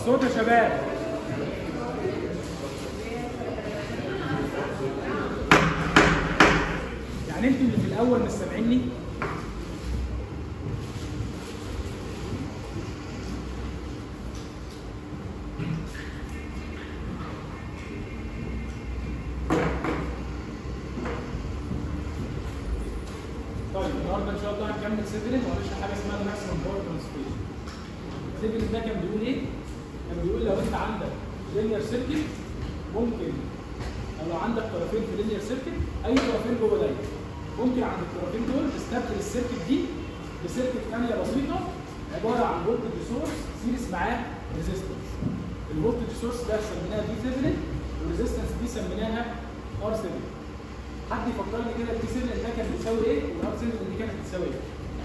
صوت يا شباب يعني انتوا اللي في الاول مش سامعيني طيب النهارده ان شاء الله هنكمل سيفلين وهنشرح حاجه اسمها الماكسيمم باور ترانسفير سيفلين ده كان بيقول ايه؟ كان بيقول لو انت عندك لينير سيركت ممكن او لو عندك طرفين في لينير سيركت اي طرفين جوه دايره ممكن عند الطرفين دول تستبدل السيركت دي بسيركت ثانيه بسيطه عباره عن فولتج سورس سيريس معاه ريزيستنس الفولتج سورس ده سميناها في ثيفلين والريزيستنس دي سميناها ار 7 حد يفكرني كده البي 7 ده كان بيساوي ايه والار 7 دي كانت بتساوي ايه؟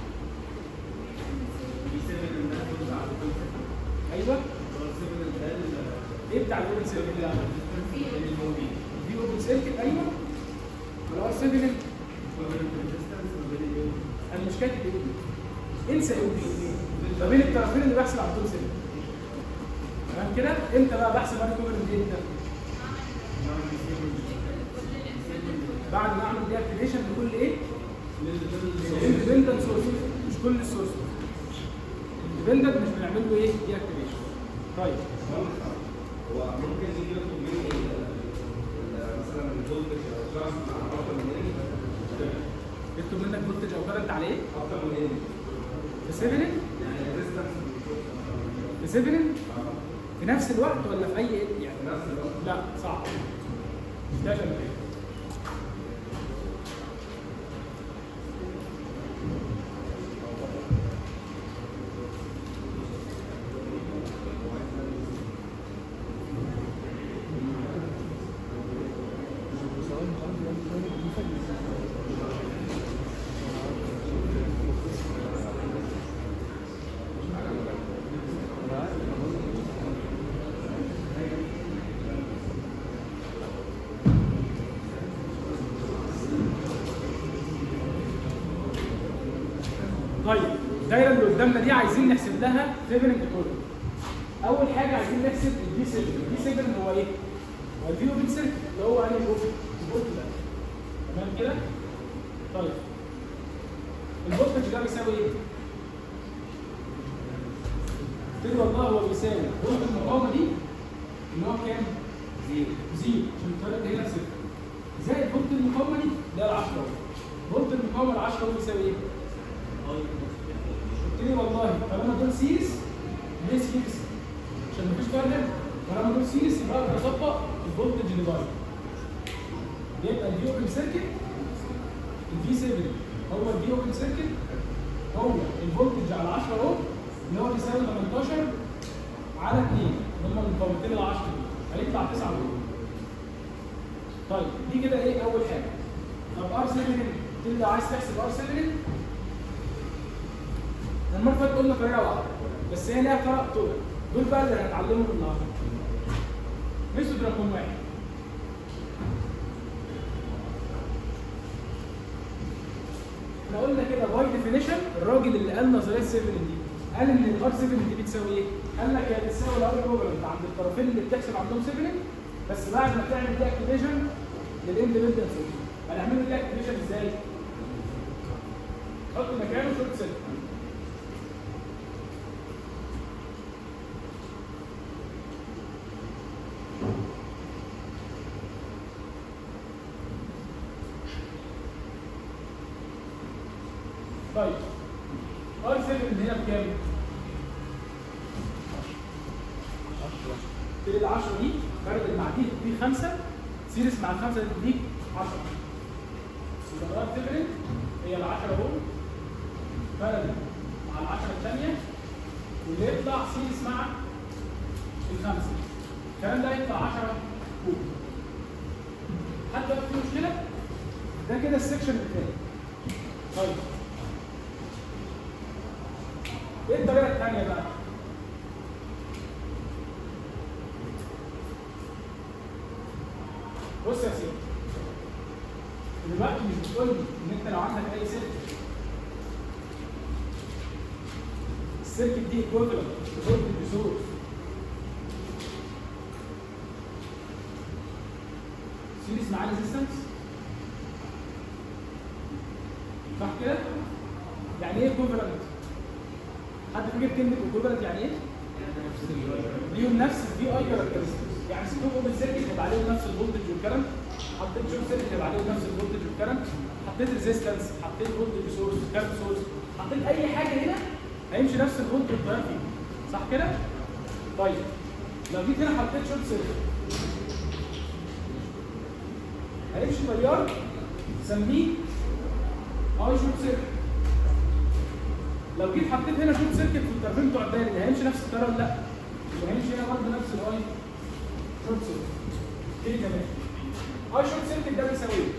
ايوه ايه بتاع الاوبن سيركت ده؟ في اوبن سيركت ايوه والار 7 انا مش كاتب ايه انسى ايه ما بين الطرفين اللي بحسب على طول سيركت تمام كده امتى بقى بحسب انا كوفرنت دي امتى؟ بعد ما اعمل دي اكتيفيشن لكل ايه؟ الاندبندنت سورس مش كل السورس الاندبندنت مش بنعمل له ايه؟ دي اكتيفيشن طيب هو ممكن يجي يطلب مني ال- مثلا الفولتج او كلاس مع اكتر من ايه يكتب منك فولتج او كارنت على ايه؟ اكتر من ايه في 7 يعني الريزستنس في 7 في نفس الوقت ولا في اي يعني في نفس الوقت لا صعب مش ده عشان كده طيب الدايره اللي قدامنا دي عايزين نحسب لها ثيفننج ايكويفالنت اول حاجه عايزين نحسب الدي 7 الدي 7 هو ايه؟ هو الفي اوبن سيركت اللي هو انهي جزء؟ الفولت ده تمام كده؟ طيب الفولتج ده بيساوي ايه؟ قلت له والله هو بيساوي فولت المقاومه دي اللي هو كام؟ زيرو زيرو عشان الطريقه دي هنا صفر زائد فولت المقاومه دي اللي هي ال 10 فولت المقاومه ال 10 بيساوي ايه؟ قلت لي والله طالما دول سيريس ليه سيريس؟ عشان مفيش فرق هنا طالما دول سيريس يبقى اقدر اطبق الفولتج اللي بره يبقى الفي اوبن سيركت الفي 7 هو الفي اوبن سيركت هو الفولتج على 10 اهو اللي هو بيساوي 18 على 2 اللي هم المقاومتين ال 10 دول هيطلع 9 فولت طيب دي كده ايه اول حاجه طب ار 7 قلت لي عايز تحسب ار 7 المره اللي فاتت قلنا طريقه واحده بس هي ليها طرق طرق دول بقى اللي هنتعلمهم النهارده ميثود رقم واحد احنا قلنا كده باي ديفينيشن الراجل اللي قال نظريه 7 دي قال ان الار 7 دي بتساوي ايه؟ قال لك هي بتساوي الار ايكوفالنت عند الطرفين اللي بتحسب عندهم 7 بس بعد ما تعمل دي اكتيفيشن للاندبندنت سورس هنعمله دي اكتيفيشن ازاي؟ حط مكانه شورت سيركت طيب ار 7 هنا بكام؟ تبقى ال 10 دي فرق مع دي دي 5 سيريس مع الخمسه دي تديك 10 يبقى ار 7 هي ال 10 اهو فرق مع ال 10 الثانيه واللي يطلع سيريس مع الخمسه الكلام ده يطلع 10 كوب حد بقى في مشكله؟ ده كده السكشن الثاني طيب ايه الطريقه الثانيه بقى؟ بص يا سيدي دلوقتي مش بتقول لي ان انت لو عندك اي سيركت السيركت دي ايكوفلنت لفولت سورس سيريز معاه ريزيستنس صح كده؟ يعني ايه ايكوفالنت؟ حد فاكر كلمه ايكوفالنت يعني ايه؟ ليهم نفس الفي اي كاركترستكس يعني ستوب اوبن سيركت هيبقى عليهم نفس الفولتج والكرنت حطيت شورت سيركت هيبقى عليهم نفس الفولتج والكرنت حطيت ريزيستنس حطيت فولتج سورس كارت سورس حطيت اي حاجه هنا هيمشي نفس الفولت والتيار فيه صح كده؟ طيب لو جيت هنا حطيت شورت سيركت هيمشي تيار سميه اي شورت سيركت لو جيت حطيت هنا شورت سيركت في الطرفين بتوع الدايره هيمشي نفس التيار ولا لا؟ يبقى هيمشي هنا برضه نفس الاي شورت سيركت ايه كمان؟ اي شورت سيركت ده بيساوي ايه؟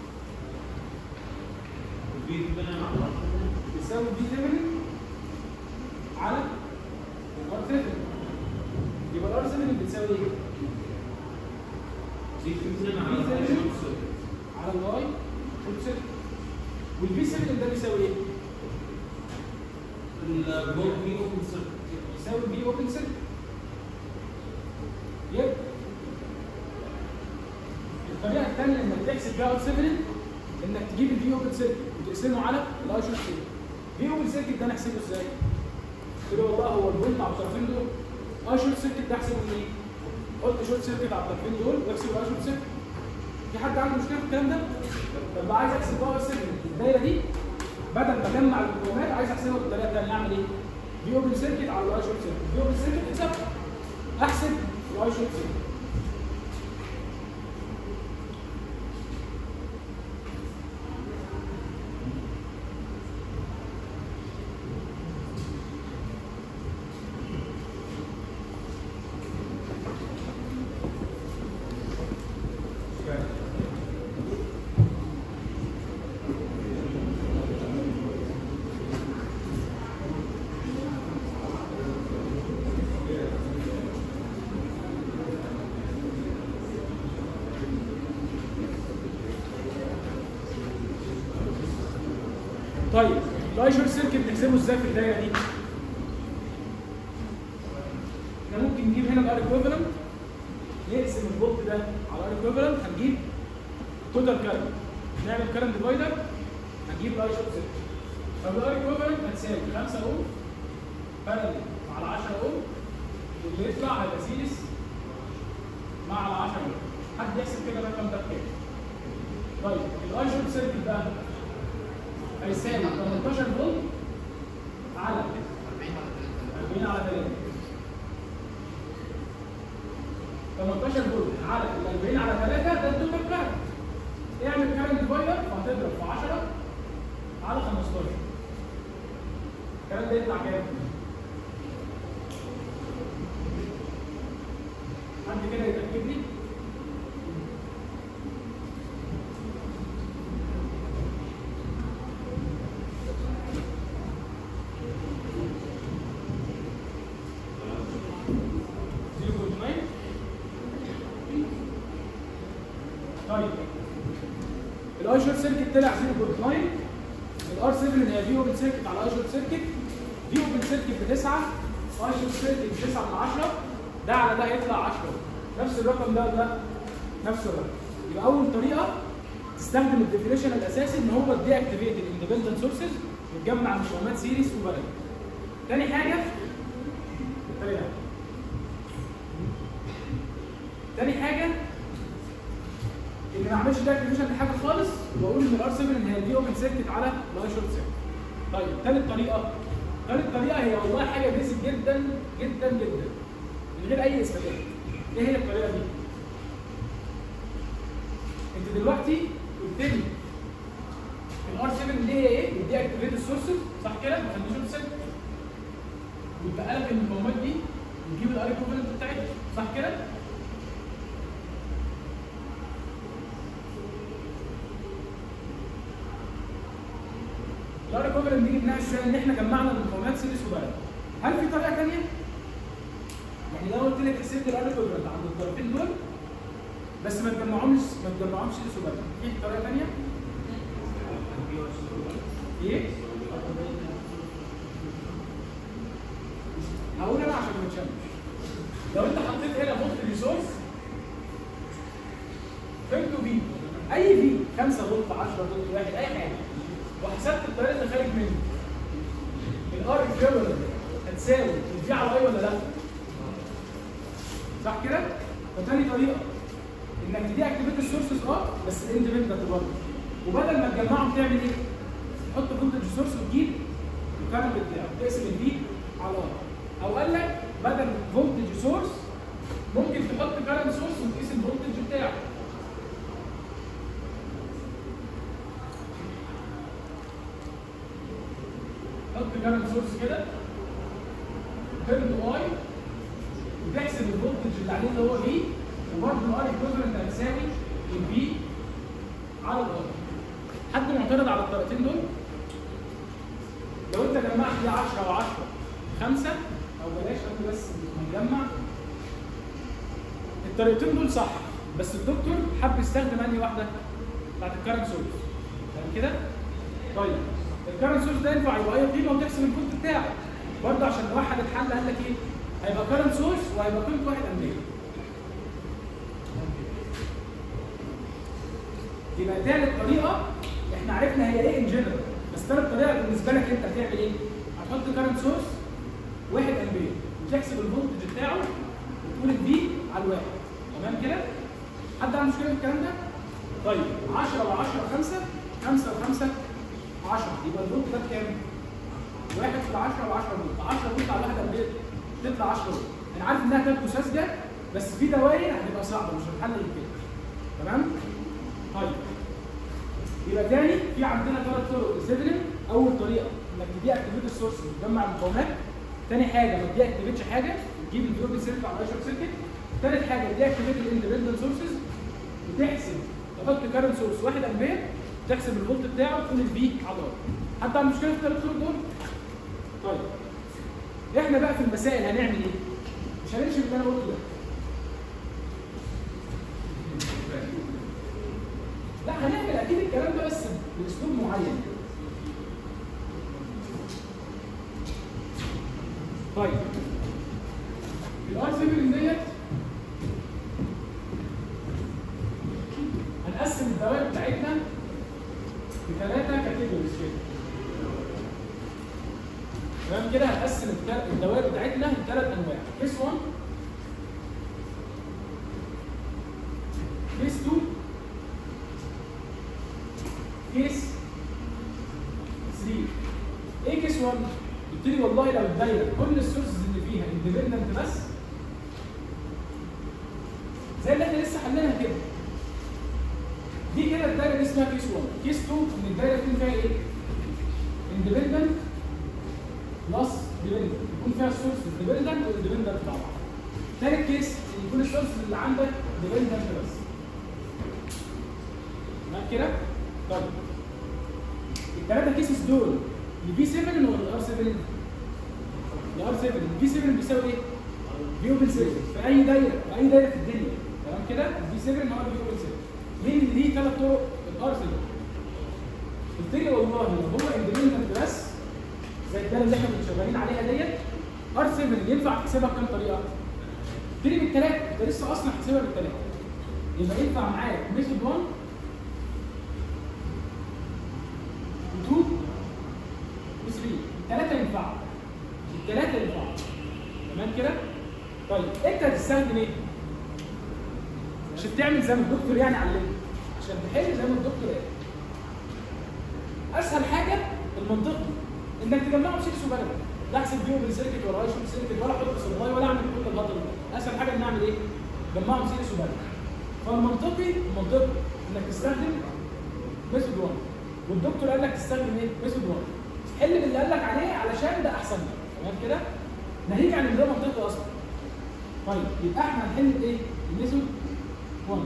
بيساوي دي ثيفنين على الار ثيفنين يبقى الار ثيفنين بتساوي ايه؟ على الاي شورت سيركت والبي 7 ده بيساوي ايه؟ يساوي بي اوبن سيركت يبقى الطريقه الثانيه انك تحسب بيها ار 7 انك تجيب البي اوبن سيركت وتقسمه على الاي شورت سيركت بي اوبن سيركت ده نحسبه ازاي؟ قلت له والله هو الفولت على الطرفين دول اي شورت سيركت ده احسبه منين؟ قلت شورت سيركت على الطرفين دول واحسب الاي شورت سيركت في حد عنده مشكله في الكلام ده؟ طب عايز احسب باور 7 الدايره دي بدل ما اجمع المقاومات عايز احسبها بالطريقه الثانيه اعمل ايه؟ بي اوبن سيركت على الاي شورت سيركت بي اوبن سيركت اتثبت احسب الاي شورت سيركت طيب الاي شورت سيركت نحسبه ازاي في الدايره دي؟ احنا ممكن نجيب هنا الار ايكوفالنت نقسم الفولت ده على الار ايكوفالنت هنجيب توتال كارنت نعمل كارنت ديفايدر هنجيب الاي شورت سيركت طب الار ايكوفالنت هتساوي 5 اوم بارل على 10 اوم واللي يطلع هيبقى سيريس مع على 10 اوم حد يحسب كده الرقم ده بكام؟ طيب الاي شورت سيركت بقى هيساوي 18 فولت على 40 على 3 18 فولت على ال 40 على 3 ده التوتال كارنت اعمل كارنت ديفايدر فهتضرب في 10 على 15 الكلام ده يطلع كام؟ حد كده يتأكد لي؟ طيب الاي شورت سيركت طلع 0.9 الار 7 هي في اوبن سيركت على اي شورت سيركت في اوبن سيركت بتسعه اي شورت سيركت بتسعه من 10 ده على ده هيطلع 10 نفس الرقم ده ولا نفس الرقم يبقى اول طريقه تستخدم الديفينيشن الاساسي ان هو دي اكتيفيت الاندبندنت سورسز وتجمع مقاومات سيريس وبارل تاني حاجه الطريقه تاني حاجه ان ما اعملش ده اكتيفيشن لحاجه خالص واقول ان الار 7 هي الفي اوبن سيركت على الاي شورت سيركت. طيب ثالث طريقه ثالث طريقه هي والله حاجه بيسك جدا جدا جدا من غير اي اثباتات. ايه هي الطريقه دي؟ انت دلوقتي قلت لي الار 7 دي هي ايه؟ دي اكتيفيت السورسز صح كده؟ ما خليش شورت سيركت. ويبقى لك المقاومات دي نجيب الار ايكوفالنت بتاعتها صح كده؟ الار ايكوفالنت دي جبناها ازاي؟ ان احنا جمعنا المقاومات سيريس وبارل. هل في طريقه ثانيه؟ يعني لو قلت لك حسبت الار ايكوفالنت عند الطرفين دول بس ما تجمعهمش ما تجمعهمش سيريس وبارل. في طريقه ثانيه؟ ايه؟ هقول انا عشان ما تشمش لو انت حطيت هنا فولت ريسورس قيمته في اي في 5 فولت 10 فولت 1 اي حاجه وحسبت التيار اللي خارج منه الار ايكويفالنت هتساوي الفي على اي ولا لا؟ صح كده؟ فتاني طريقه انك تدي اكتيفيت السورسز اه بس اندبندنت برضه وبدل ما تجمعهم تعمل ايه؟ تحط فولتج سورس وتجيب الكارنت بتاعه تقسم الفي على ار او قال لك بدل فولتج سورس ممكن تحط كارنت سورس وتقيس الفولتج بتاعه حط كارنت سورس كده كارنت اي وتحسب الفولتج اللي عليه اللي هو في وبرضه الار ايكوفلنت هتساوي الفي على الار حد معترض على الطريقتين دول؟ لو انت جمعت دي 10 و10 5 او بلاش قبل بس نجمع الطريقتين دول صح بس الدكتور حب يستخدم انهي واحده؟ بتاعت الكارنت سورس تمام كده؟ طيب الكارنت سورس ده ينفع يبقى اي قيمه وتحسب الفولت بتاعه برضه عشان نوحد الحل قال لك ايه؟ هيبقى كارنت سورس وهيبقى قيمته 1 امبير يبقى تالت طريقه احنا عرفنا هي ايه ان جنرال بس تالت طريقه بالنسبه لك انت هتعمل ايه؟ هتحط كارنت سورس 1 امبير وتحسب الفولتج بتاعه وتقول الفي على الواحد تمام كده؟ حد عنده مشكله في الكلام ده؟ طيب 10 و10 5 5 و5 10 يبقى الفولت ده بكام؟ 1 في 10 و10 فولت 10 فولت على 1 امبير تطلع 10 فولت انا عارف انها كانت ساذجه بس في دوائر هتبقى صعبه مش هتحل كده تمام؟ طيب يبقى تاني في عندنا ثلاث طرق للسيفلين اول طريقه انك تدي اكتيفيت السورس وتجمع المقاومات تاني حاجه ما تدي اكتيفيتش حاجه تجيب الفلوبي سيركت على الشورت سيركت تالت حاجه تدي اكتيفيت الاندبندنت سورسز وتحسب تحط كارنت سورس 1 امبير تحسب الفولت بتاعه وتقول الفي على الار حد عنده مشكله في الثلاث طرق دول؟ طيب احنا بقى في المسائل هنعمل ايه؟ مش هنمشي باللي انا قلته ده لا هنعمل اكيد الكلام ده بس باسلوب معين طيب الار سيفلين ديت هنقسم الدوائر بتاعتنا لثلاثه كاتيجوريز كده تمام كده هنقسم التل- الدوائر بتاعتنا لثلاث انواع كيس 1 كيس 2 كيس 3 ايه كيس 1 قلت لي والله لو الدايره كل السورسز اللي فيها اندبندنت بس زي اللي احنا لسه حليناها كده دي كده الدايره دي اسمها كيس 1 كيس 2 ان الدايره يكون فيها ايه اندبندنت بلس ديبندنت يكون فيها السورس ديبندنت واندبندنت مع بعض ثالث كيس ان يكون السورس اللي عندك ديبندنت بس تمام كده طيب الثلاثه كيسز دول البي 7 ولا الار 7 الار 7 البي 7 بيساوي ايه في اوبن سيركت في اي دايره في اي دايره في الدنيا تمام كده البي 7 هو البي اوبن سيركت مين اللي ليه ثلاث طرق الار 7 قلت لي والله لو هو اندبندنت بس زي الداله اللي احنا كنا شغالين عليها ديت ار 7 ينفع تحسبها بكام طريقه؟ قلت لي بالثلاثه انت لسه اصلا حاسبها بالثلاثه يبقى ينفع معاك ميثود 1 و2 و3 الثلاثه ينفعوا الثلاثه ينفعوا تمام كده؟ طيب انت هتستخدم ايه؟ عشان تعمل زي ما الدكتور يعني علمك عشان تحل زي ما الدكتور قال اسهل حاجه المنطقي انك تجمعهم 6 وبلد لا احسب بيهم بالسيركت ولا اشوف سيركت ولا احط سبلاي ولا اعمل كل الهطل ده اسهل حاجه ان اعمل ايه؟ جمعهم 6 وبلد فالمنطقي المنطقي انك تستخدم ميثود 1 والدكتور قال لك تستخدم ايه؟ ميثود 1 حل باللي قال لك عليه علشان ده احسن لك تمام كده؟ ناهيك عن ان ده منطقي اصلا طيب يبقى احنا هنحل بايه؟ الميثود 1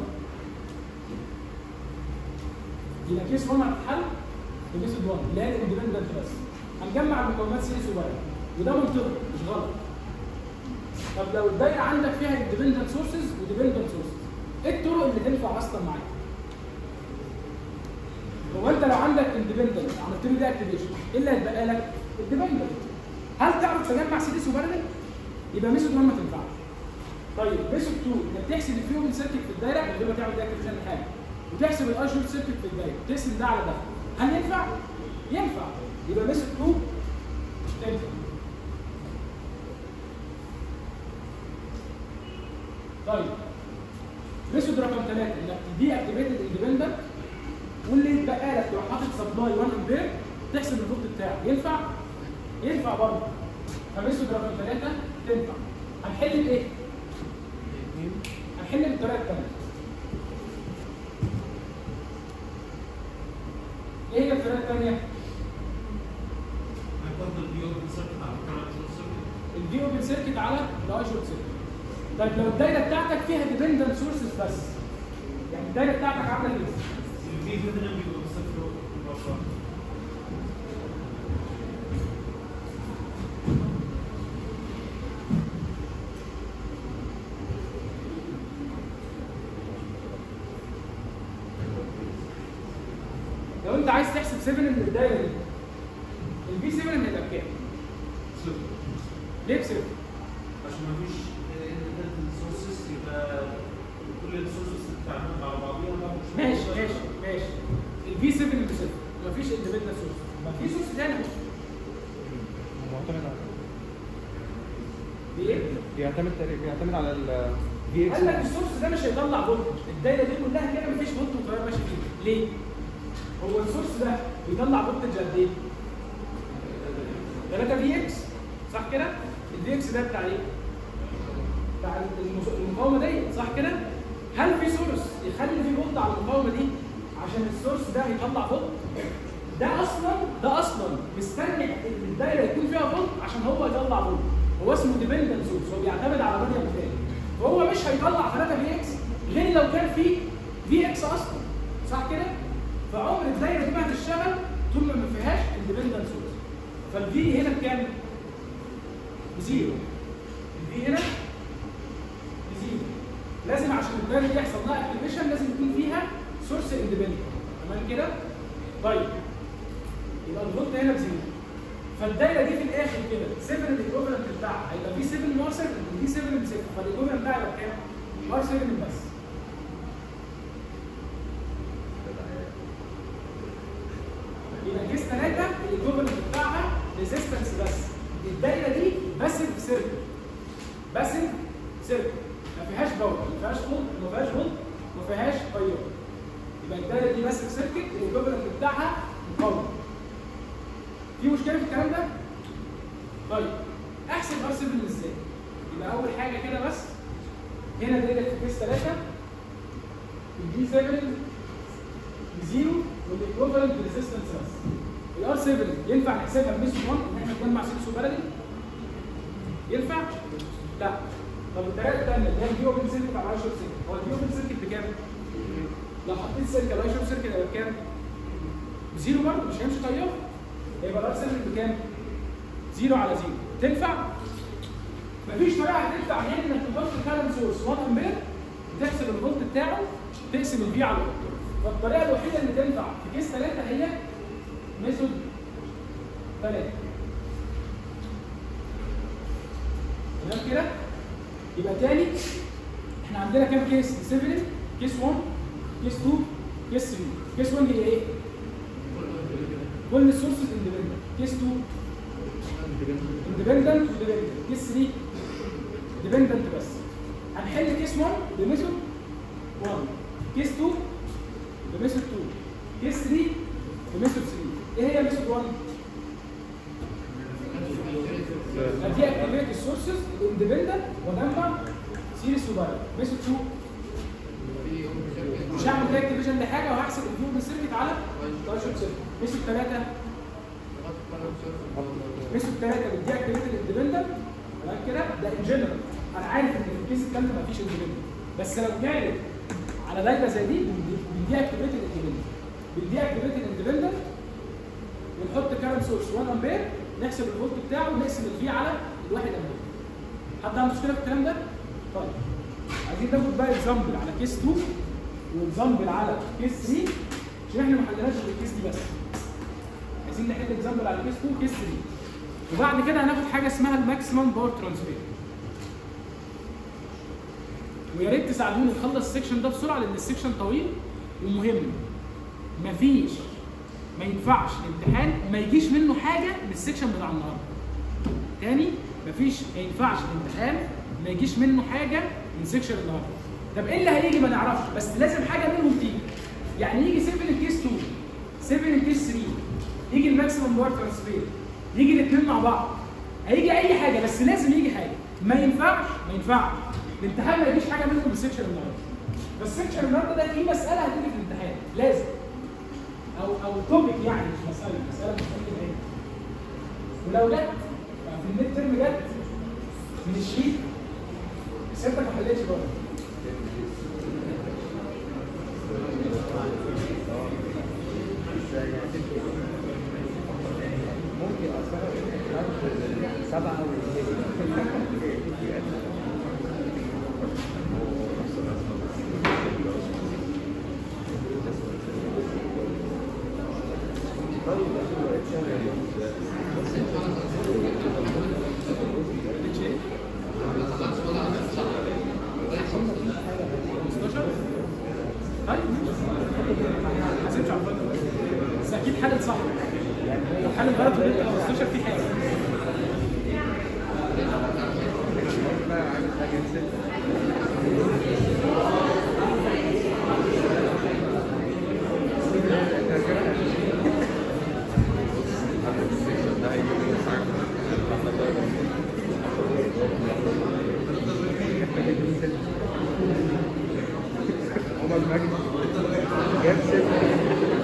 يبقى كيس 1 هتتحل بميثود 1 اللي هي الاندبندنت بس هنجمع المكونات سيريس وباير وده منطقي مش غلط طب لو الدايره عندك فيها اندبندنت سورسز وديبندنت سورسز ايه الطرق اللي تنفع اصلا معاك؟ هو انت لو عندك اندبندنت عملت له دي اكتيفيشن ايه اللي هيتبقى لك؟ الديبندنت هل تعرف تجمع سيريس وبارلل؟ يبقى ميثود 1 ما تنفعش طيب ميثود 2 انك تحسب الفيوبل سيركت في الدايره من غير ما تعمل دي اكتيفيشن حاجه وتحسب الاي شورت سيركت في الدايره تقسم ده على ده هل ينفع؟ ينفع يبقى ميثود 2 تنفع طيب ميثود رقم 3 انك تدي اكتيفيتد اندبندنت واللي يتبقى لك تروح حاطط سبلاي 1 امبير تحسب الفولت بتاعك ينفع؟ ينفع برضه فميثود رقم 3 تنفع هنحل بايه؟ هنحل بالطريقه الثانيه ايه هي الطريقه الثانيه؟ هيفضل في اوبن سيركت على كمان شورت سيركت الفي اوبن سيركت على الاي شورت سيركت طيب لو الدايره بتاعتك فيها ديبندنت سورسز بس يعني الدايره بتاعتك عامله كده الفي مثلا بيبقى بصفر مباشرة لو انت عايز تحسب 7 من الدايره دي الفي 7 هيبقى بكام؟ صفر ليه بصفر؟ عشان ما فيش independent sources يبقى كل السورسز بتتعامل مع بعضيها ما مش ماشي ماشي ماشي الفي 7 بصفر مفيش اندبندنت سورس ما في سورس تاني معتمد على بايه؟ بيعتمد تقريبا بيعتمد على ال في اكس قال لك السورس ده مش هيطلع فولت الدايره دي كلها كده مفيش فولت وتغير ماشي فيه ليه؟ هو السورس ده بيطلع فولتج قد ايه؟ 3 في اكس صح كده؟ الفي اكس ده بتاع ايه؟ بتاع المس- المقاومه دي صح كده؟ هل في سورس يخلي في فولت على المقاومه دي عشان السورس ده يطلع فولت؟ ده اصلا ده اصلا مستني ان الدايره يكون فيها فولت عشان هو يطلع فولت هو اسمه ديبندنت سورس هو بيعتمد على فاريبل تاني وهو مش هيطلع 3 في اكس غير لو كان في في اكس اصلا صح كده؟ فعمر الدايره دي ما هتشتغل طول ما ما فيهاش اندبندنت سورس فالفي هنا بكام؟ بزيرو الفي هنا بزيرو لازم عشان الدايره دي يحصل لها اكتيفيشن لازم يكون فيها سورس اندبندنت تمام كده؟ طيب يبقى الفولت هنا بزيرو فالدايره دي في الاخر كده 7 الايكوفالنت بتاعها هيبقى في 7 مار 7 في 7 بصفر فالايكوفالنت بتاعها يبقى كام؟ مار 7 بس يبقى كيس 3 الايكوفالنت بتاعها ريزيستنس بس الدايره دي باسيف سيركل باسيف سيركل ما فيهاش باور ما فيهاش فولت ما فيهاش فولت ما فيهاش تيار يبقى الدايره دي باسيف سيركل الايكوفالنت بتاعها مقاومه في مشكله في الكلام ده؟ طيب احسب ار 7 ازاي؟ يبقى اول حاجه كده بس هنا دايره في كيس 3 الجي 7 بزيرو والايكوفالنت ريزيستنس بس الار 7 ينفع نحسبها بميثود 1 ان احنا نجمع سيريس وبلدي؟ ينفع؟ لا طب الطريقه الثانيه اللي هي الفي اوبن سيركت على الاي شورت سيركت هو الفي اوبن سيركت بكام؟ لو حطيت سيركت على الاي شورت سيركت هيبقى بكام؟ بزيرو برضه مش هيمشي تيار يبقى الار 7 بكام؟ زيرو على زيرو تنفع؟ مفيش طريقه هتنفع غير انك تحط كارنت سورس 1 امبير وتحسب الفولت بتاعه تقسم الفي على الاوكتور فالطريقه الوحيده اللي تنفع في كيس 3 هي ميثود 3 تمام كده؟ يبقى تاني احنا عندنا كام كيس؟ 7 كيس 1 كيس 2 كيس 3 كيس 1 هي ايه؟ كل السورسز اندبندنت كيس 2 اندبندنت وديبندنت كيس 3 ديبندنت بس هنحل كيس 1 بميثود 1 كيس 2 بميثود 2 كيس 3 بميثود 3 ايه هي ميثود 1 دي اكتيفيت السورسز الاندبندنت وجمع سيريس وباير ميثود 2 مش هعمل فيها اكتيفيشن لحاجه وهحسب الفيو من سيركت على 12 سيركت ميثود 3 ميثود 3 بتدي اكتيفيت الاندبندنت تمام كده ده ان جنرال انا عارف ان في الكيس الثالثه مفيش اندبندنت بس لو كانت على دايره زي دي بندي اكتيفيت الاندبندنت بندي اكتيفيت الاندبندنت ونحط كارنت سورس 1 امبير نحسب الفولت بتاعه ونقسم الفي على الواحد امبير حد عنده مشكله في الكلام ده؟ طيب عايزين ناخد بقى اكزامبل على كيس 2 واكزامبل على كيس 3 عشان احنا ما حلناش غير الكيس دي بس عايزين نحل اكزامبل على كيس 2 كيس 3 وبعد كده هناخد حاجه اسمها الماكسيمم باور ترانسفير ويا ريت تساعدوني نخلص السكشن ده بسرعه لان السكشن طويل ومهم مفيش ما ينفعش الامتحان ما يجيش منه حاجه من السكشن بتاع النهارده تاني مفيش ما ينفعش الامتحان ما يجيش منه حاجه من سكشن النهارده طب ايه اللي هيجي ما نعرفش بس لازم حاجه منهم تيجي يعني يجي 7 الكيس 2 7 الكيس 3 يجي الماكسيمم باور ترانسفير يجي الاثنين مع بعض هيجي اي حاجه بس لازم يجي حاجه ما ينفعش ما ينفعش الامتحان ما يجيش حاجه منهم من سكشن النهارده بس سكشن النهارده ده في مساله هتيجي في الامتحان لازم او او توبيك يعني مش مساله مساله مش ممكن ايه ولو جت في الميد ترم جت من الشيت سيادتك ما حلتش برضه ممكن اصلا سبعة طيب ما حسبش على الفاضي بس اكيد حل صح لو حل غلط وجبت 15 في حاجه عمر مجدي جاب ست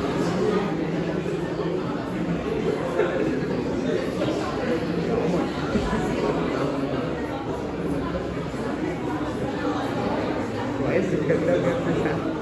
وعز الكذاب جاب تسعة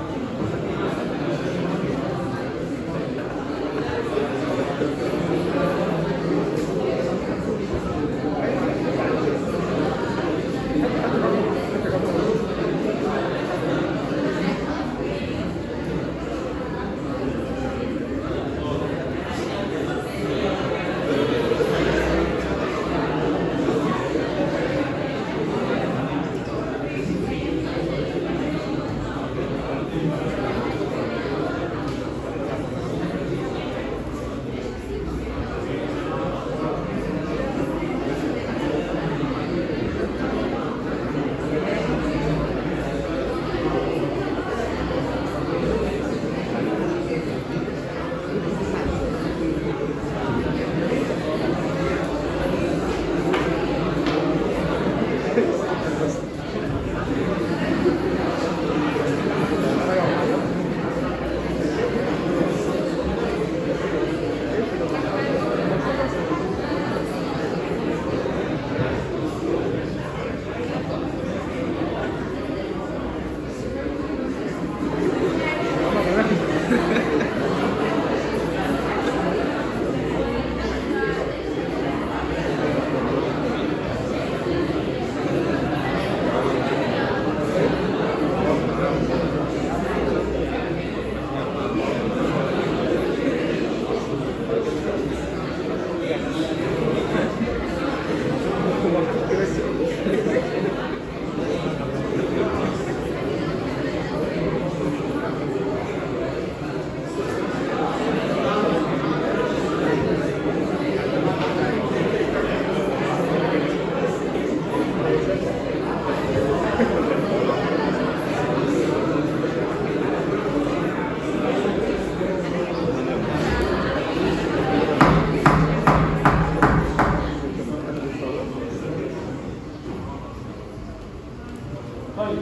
طيب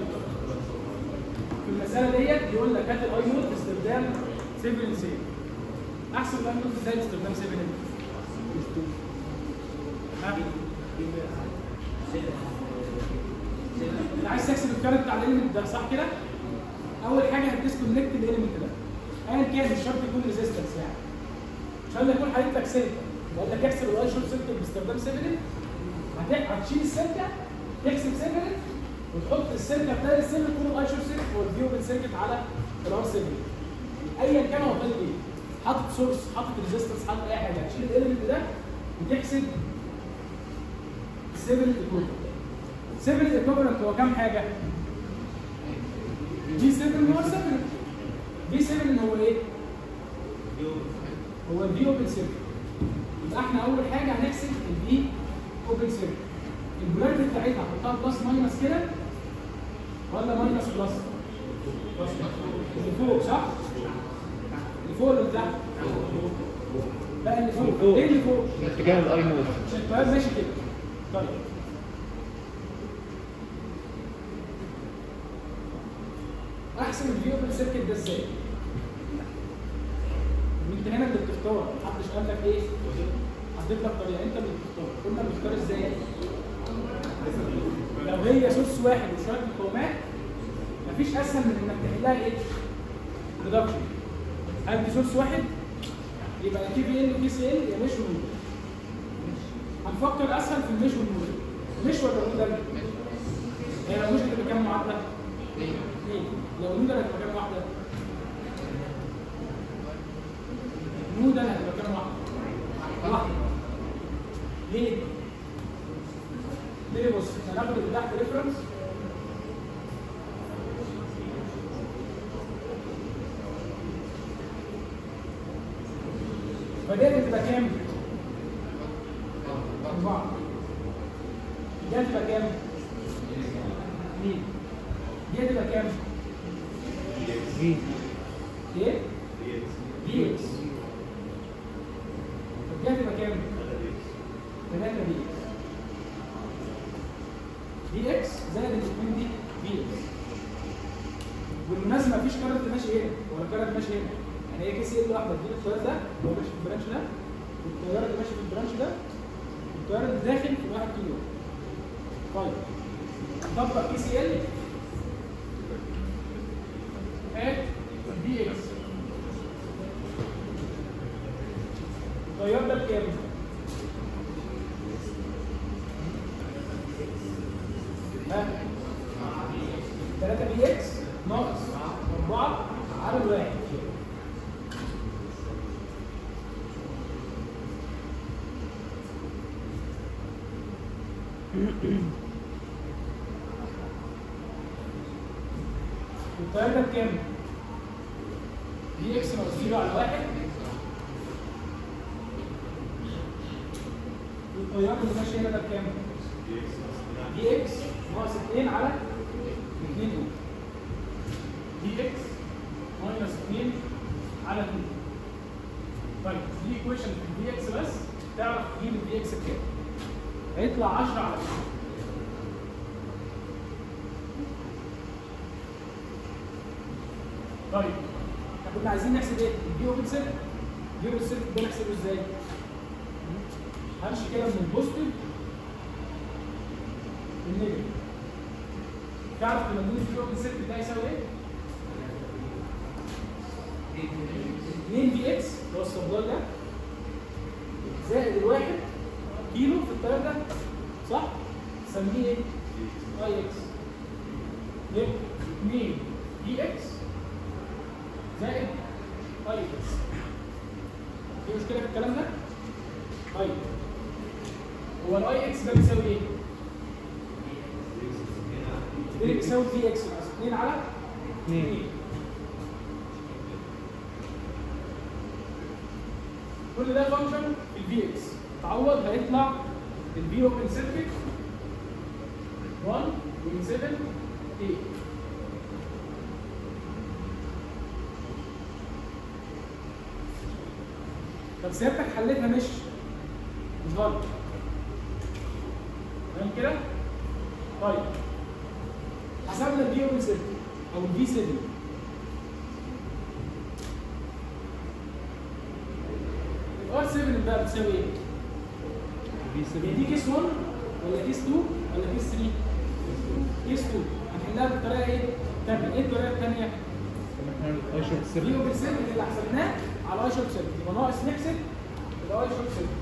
في المساله ديت بيقول لك هات الاي نوت باستخدام 7 سيف احسن الاي نوت ازاي باستخدام 7 ها انت عايز تحسب الكارت بتاع الاليمنت ده صح كده؟ اول حاجه هتديسكونكت الاليمنت ده ايا كان مش شرط يكون ريزيستنس يعني ان شاء الله يكون حضرتك سلكه بقول لك احسب الاي شورت سيركت باستخدام 7 هت- هتشيل السلكه تحسب 7 وتحط السلكه بدل السلك تكون الاي شورت سيركت والفيو بن سيركت على الار 7 ايا كان هو طالب ايه حاطط سورس حاطط ريزيستنس حاطط اي حاجه هتشيل الاليمنت ده وتحسب 7 ايكوفالنت 7 ايكوفالنت هو كام حاجه؟ دي 7 هو 7 في 7 هو ايه؟ هو الفي اوبن سيركل يبقى احنا اول حاجه هنحسب الفي اوبن سيركل البولاريتي بتاعتها هحطها بلس ماينس كده ولا ماينس بلس؟ اللي فوق صح؟ اللي فوق ولا اللي تحت؟ لا اللي فوق فوق. ايه اللي فوق؟ اتجاه الاي نوت عشان الطيار ماشي كده طيب احسن الفيو بالسيركت ده ازاي؟ انت هنا اللي بتختار محدش قال لك ايه؟ حدد لك طريقه انت اللي بتختار قلنا بنختار ازاي؟ لو هي سورس واحد وشويه مقاومات مفيش اسهل من انك تحلها ايه؟ ريدكشن هل دي سورس واحد؟ يبقى كي في ال وكي سي ال يا مش ونود هنفكر اسهل في المش والنود مش ولا نود هي لو مش هتبقى كام معادله؟ اثنين لو نود هتبقى كام واحده؟ نود هتبقى كام واحده؟ واحده ليه؟ ليه بص هناخد اللي تحت ريفرنس فدي هتبقى كام؟ أربعة دي هتبقى كام؟ اثنين دي هتبقى كام؟ في ايه؟ دي اكس طب دي هتبقى كام؟ 3 دي اكس دي اكس زائد الاثنين دي دي اكس بالمناسبه مفيش كارت ماشي هنا ولا كارت ماشي هنا يعني هي كي سي ال واحده تجيب التيار ده اللي هو ماشي في البرانش ده والتيار اللي ماشي في البرانش ده والتيار اللي داخل في الواحد كيلو طيب نطبق كي سي ال ات دي اكس التيار ده بكام؟ ها 3 بي اكس ناقص 4 على الواحد التيار ده بكام؟ دي اكس ناقص 0 على واحد والتيار اللي ماشي هنا ده بكام؟ دي اكس ناقص 2 على 2 دول دي اكس ماينس 2 على 2 طيب دي ايكويشن في دي اكس بس تعرف تجيب الدي اكس بكام هيطلع 10 على 2 طيب احنا كنا عايزين نحسب ايه؟ الدي اوبن سيركت الدي اوبن سيركت ده نحسبه ازاي؟ همشي كده من البوزيتيف للنيجاتيف تعرف لما نقول الدي اوبن سيركت ده يساوي ايه؟ 2 دي اكس اللي هو السبلاي ده زائد الواحد كيلو في التيار ده صح؟ سميه ايه؟ اي اكس يبقى 2 دي اكس زائد اي اكس في مشكله في الكلام ده؟ طيب هو الاي اكس ده بيساوي ايه؟ ده بيساوي في اكس ناقص 2 على 2 كل ده فانكشن في الفي اكس تعوض هيطلع الفي اوبن سيركت 1.7 8 طب سيادتك حلتها مش مش غلط تمام كده؟ طيب حسبنا الفي اوبن سيركت او الفي 7 الار 7 بقى بتساوي ايه؟ هي دي كيس 1 ولا كيس 2 ولا كيس 3؟ كيس 2 هنحلها بالطريقه ايه؟ تانية ايه الطريقه الثانيه؟ اي شورت دي سيركت اوبن سيركت اللي حسبناه على اي شورت سيركت يبقى ناقص نحسب الاي شورت سيركت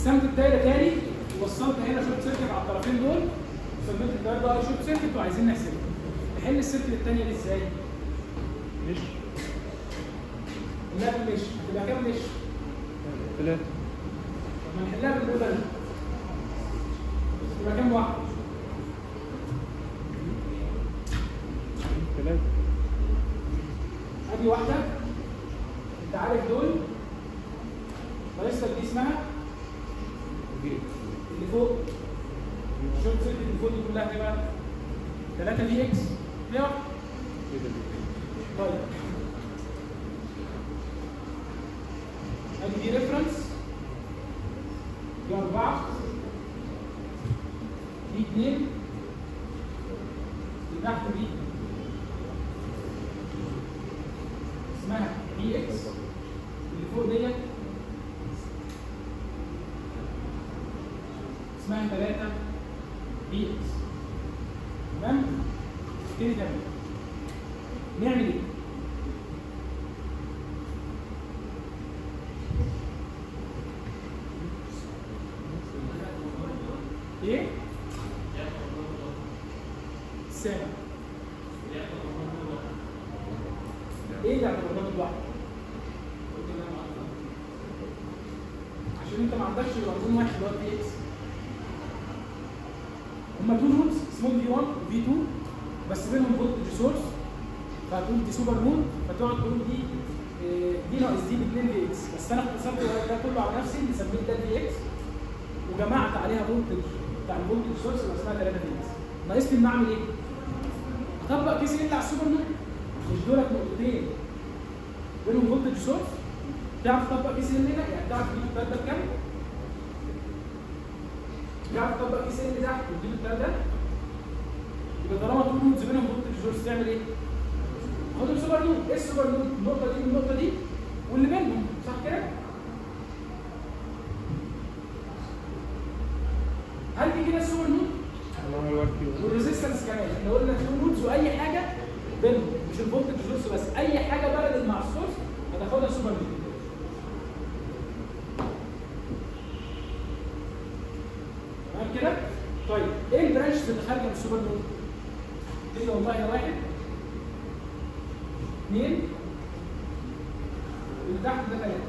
قسمت الدايره تاني ووصلت هنا شوت سيركت على الطرفين دول وسميت الدايره ده شوت سيركت وعايزين نحسبها نحل السيركت الثانيه دي ازاي؟ مش لا مش هتبقى كام مش؟ ثلاثة طب ما نحلها بالموضه دي تبقى كام واحده؟ ثلاثة ادي واحده انت عارف دول فلسه دي اسمها دي اللي فوق الشورت سيركت اللي فوق دي كلها ايه بقى؟ 3 في اكس هي واحده كده دي طيب ادي دي ريفرنس دي أربعة دي اتنين دي تحت دي اسمها دي اكس اللي فوق ديت اسمها 3 دي اكس تمام؟ نبتدي تمام نعمل ايه؟ ايه؟ سامع ايه اللي اعتبرناه لوحده؟ عشان انت ما عندكش رقم واحد اللي هو في اكس هما تو نودز اسمهم في 1 وفي 2 بس بينهم فولتج سورس فهتقول دي سوبر نود فتقعد تقول دي آه، دي ناقص دي ب 2 في اكس بس انا اختصرت ده كله على نفسي اللي سميت ده في اكس وجمعت عليها فولتج بتاع الفولتج سورس اللي اسمها 3 في اكس ناقص لي ان اعمل ايه؟ اطبق كيس ال على السوبر نود مش دولت نقطتين بينهم فولتج سورس تعرف تطبق كيس ال هنا يعني تعرف تجيب التلات ده بكام؟ تعرف تطبق كيس ال تحت وتجيب التلات ده؟ يبقى طالما تو نودز بينهم فولتج سورس تعمل ايه؟ خد السوبر نود ايه السوبر نود؟ النقطه دي والنقطه دي واللي بينهم صح كده؟ هل دي كده السوبر نود؟ الله يوفقك والريزيستنس كمان احنا قلنا تو نودز واي حاجه بينهم مش الفولتج سورس بس اي حاجه بردت مع السورس هتاخدها سوبر نود تمام كده؟ طيب ايه البرانش اللي خارجه من السوبر نود؟ دي والله ده واحد اثنين اللي تحت ده ثلاثه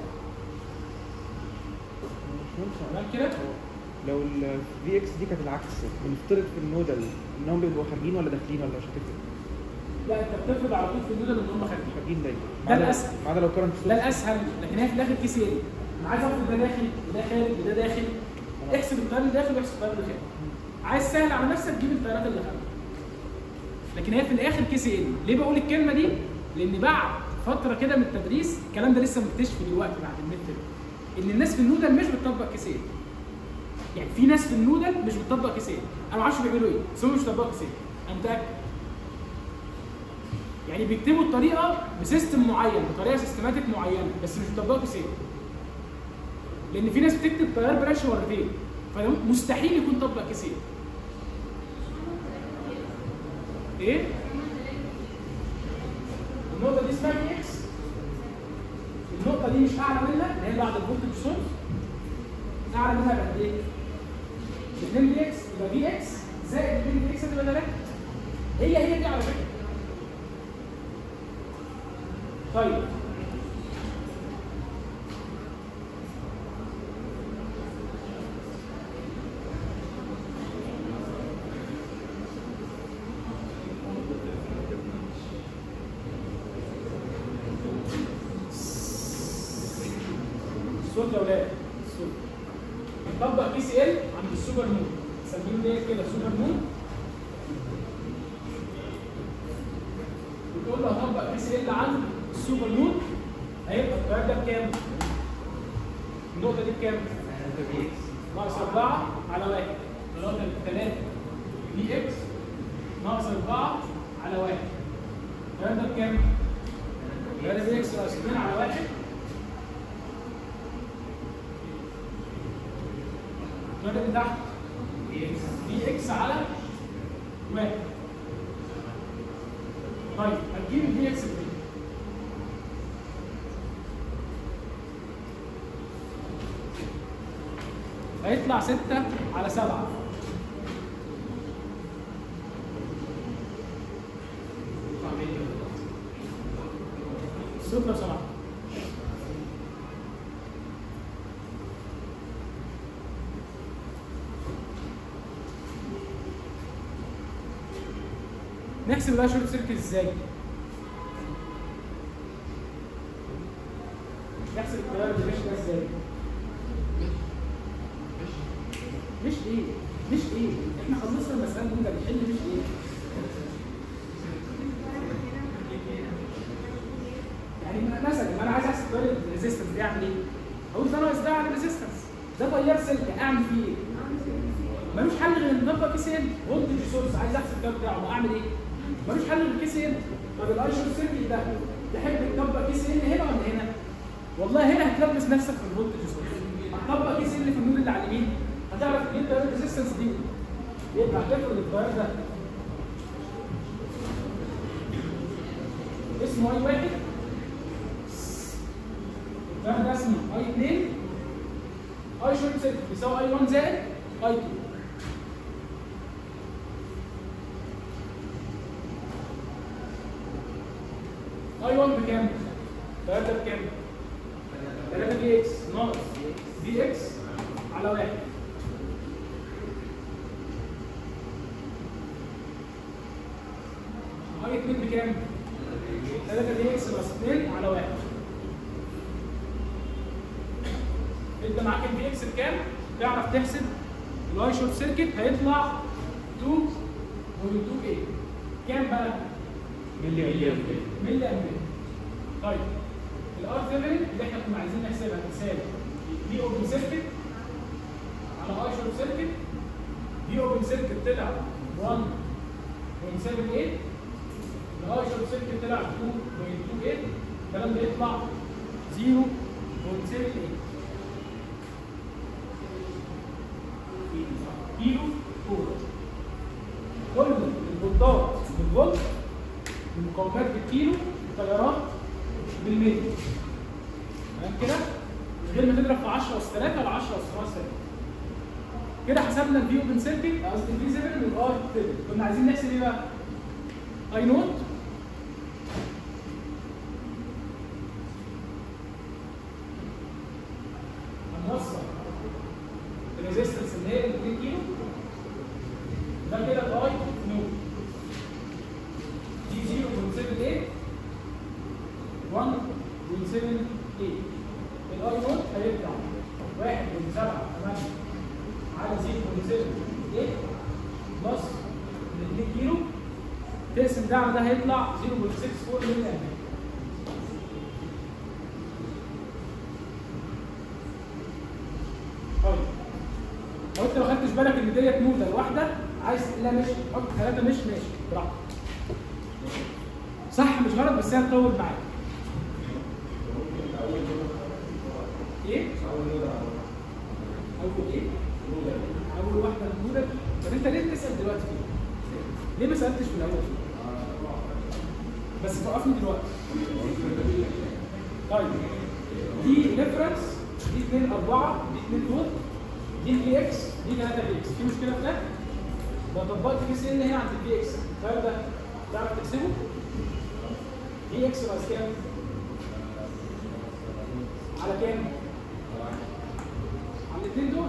تمام كده؟ لو ال في اكس دي كانت العكس بنفترض في النودل انهم بيبقوا خارجين ولا داخلين ولا مش هتفرق؟ لا انت بتفرض على طول في النودل ان هم خارجين خارجين دايما ده ما عدا- الأسهل. ما عدا لو كرنت ده الاسهل لكن هي في الاخر كيس ايه؟ انا عايز افرض ده داخل وده خارج وده داخل احسب التيار اللي داخل واحسب التيار اللي خارج عايز سهل على نفسك جيب التيارات اللي خارج لكن هي في الاخر كيس ايه؟ ليه بقول الكلمه دي؟ لان بعد فتره كده من التدريس الكلام ده لسه مكتشف دلوقتي بعد النت ده ان الناس في النودل مش بتطبق كيس ايه؟ يعني في ناس في النودل مش بتطبق كيس ايه؟ انا ما اعرفش بيعملوا ايه بس هم مش بيطبقوا كيس ايه انا متاكد يعني بيكتبوا الطريقه بسيستم معين بطريقه سيستماتيك معينه بس مش بيطبقوا كيس ايه لان في ناس بتكتب تيار برانش مرتين فمستحيل يكون طبق كيس ايه ايه النقطه دي اسمها في اكس النقطه دي مش اعلى منها اللي هي بعد الفولتج سورس اعلى منها بقد ايه 2 في اكس يبقى في اكس زائد 2 في اكس هتبقى 3 هي هي دي على فكره طيب الصوت يا ولاد الصوت نطبق بي سي ال عند السوبر مون نسميه ديت كده سوبر مون وتقول له هطبق بي سي ال عند السوبر مون هيبقى التيار ده بكام؟ النقطة دي بكام؟ ناقص 4 على 1 النقطة دي 3 دي اكس ناقص 4 على 1 الكلام ده بكام؟ 3 دي اكس ناقص 2 على 1 الكلام اللي تحت دي اكس على 1 طيب هتجيب الدي اكس منين؟ هيطلع 6 على 7 الصوت لو سمحت نحسب بقى شورت سيركت ازاي؟ نحسب التيار اللي ماشي ده ازاي؟ مش ايه؟ مش ايه؟ احنا خلصنا المسألة دي بنحل مش ايه؟ يعني مثلا لما انا عايز احسب تيار الريزيستنس دي اعمل ايه؟ اقول ده ناقص ده على الريزيستنس ده تيار سلك اعمل فيه ايه؟ ملوش حل غير ان اطبق كيس ان فولتج سورس عايز احسب التيار بتاعه ما اعمل ايه؟ ملوش حل غير كيس ان طب الاي شورت سيركت ده تحب تطبق كيس ان هنا ولا هنا؟ والله هنا هتلبس نفسك في الفولتج سورس هتطبق كيس ان في النود اللي على اليمين هتعرف تجيب تيار الريزيستنس دي يبقى هتفرض التيار ده اسمه اي واحد التيار ده اسمه اي 2 اي شورت سيركت بيساوي اي 1 زائد اي 2 اي 1 بكام؟ التيار ده بكام؟ 3 بي اكس ناقص بي اكس على واحد اي 2 بكام؟ 3 بي اكس ناقص 2 على واحد انت معاك البي اكس بكام؟ تعرف تحسب الواي شورت سيركت هيطلع 2 و2 ايه؟ كام بقى؟ ملي امبير ملي امبير طيب الار ثيفرين اللي احنا كنا عايزين نحسبها تساوي دي اوبن سيركت على اي شورت سيركت دي اوبن سيركت طلع 1.78 الاي شورت سيركت طلع 2.28 الكلام ده يطلع 0.78 كيلو فولت كل الفولتات بالفولت المقاومات بالكيلو التيارات بالملي تمام كده من غير ما تضرب في 10 اس 3 ولا 10 اس 5 كده حسبنا الفي اوبن سيركت قصدي الفي 7 والار 7 كنا عايزين نحسب ايه بقى؟ اي نوت هنوصل الريزيستنس اللي هي 2 كيلو ده كده الاي نوت دي 0.78 1.78 الاي نوت هيطلع 1.78 على 0.78 بلس ال 2 كيلو تقسم ده على ده هيطلع 0.64 ملي امبير طيب لو انت ما خدتش بالك ان ديت نوده واحده عايز لا ماشي حط ثلاثه مش ماشي براحتك صح مش غلط بس هي هتطول معاك ايه؟ اول ايه؟ اول واحده نوده طب انت ليه بتسال دلوقتي فيه؟ ليه ما سالتش في الاول فيه؟ بس توقفني دلوقتي طيب دي ريفرنس دي 2 4 دي 2 دول دي البي اكس دي 3 بي اكس في مشكله في ده؟ لو طبقت في سي ان هنا عند البي اكس التيار ده تعرف تحسبه؟ بي اكس ناقص كام؟ على كام؟ على الاثنين دول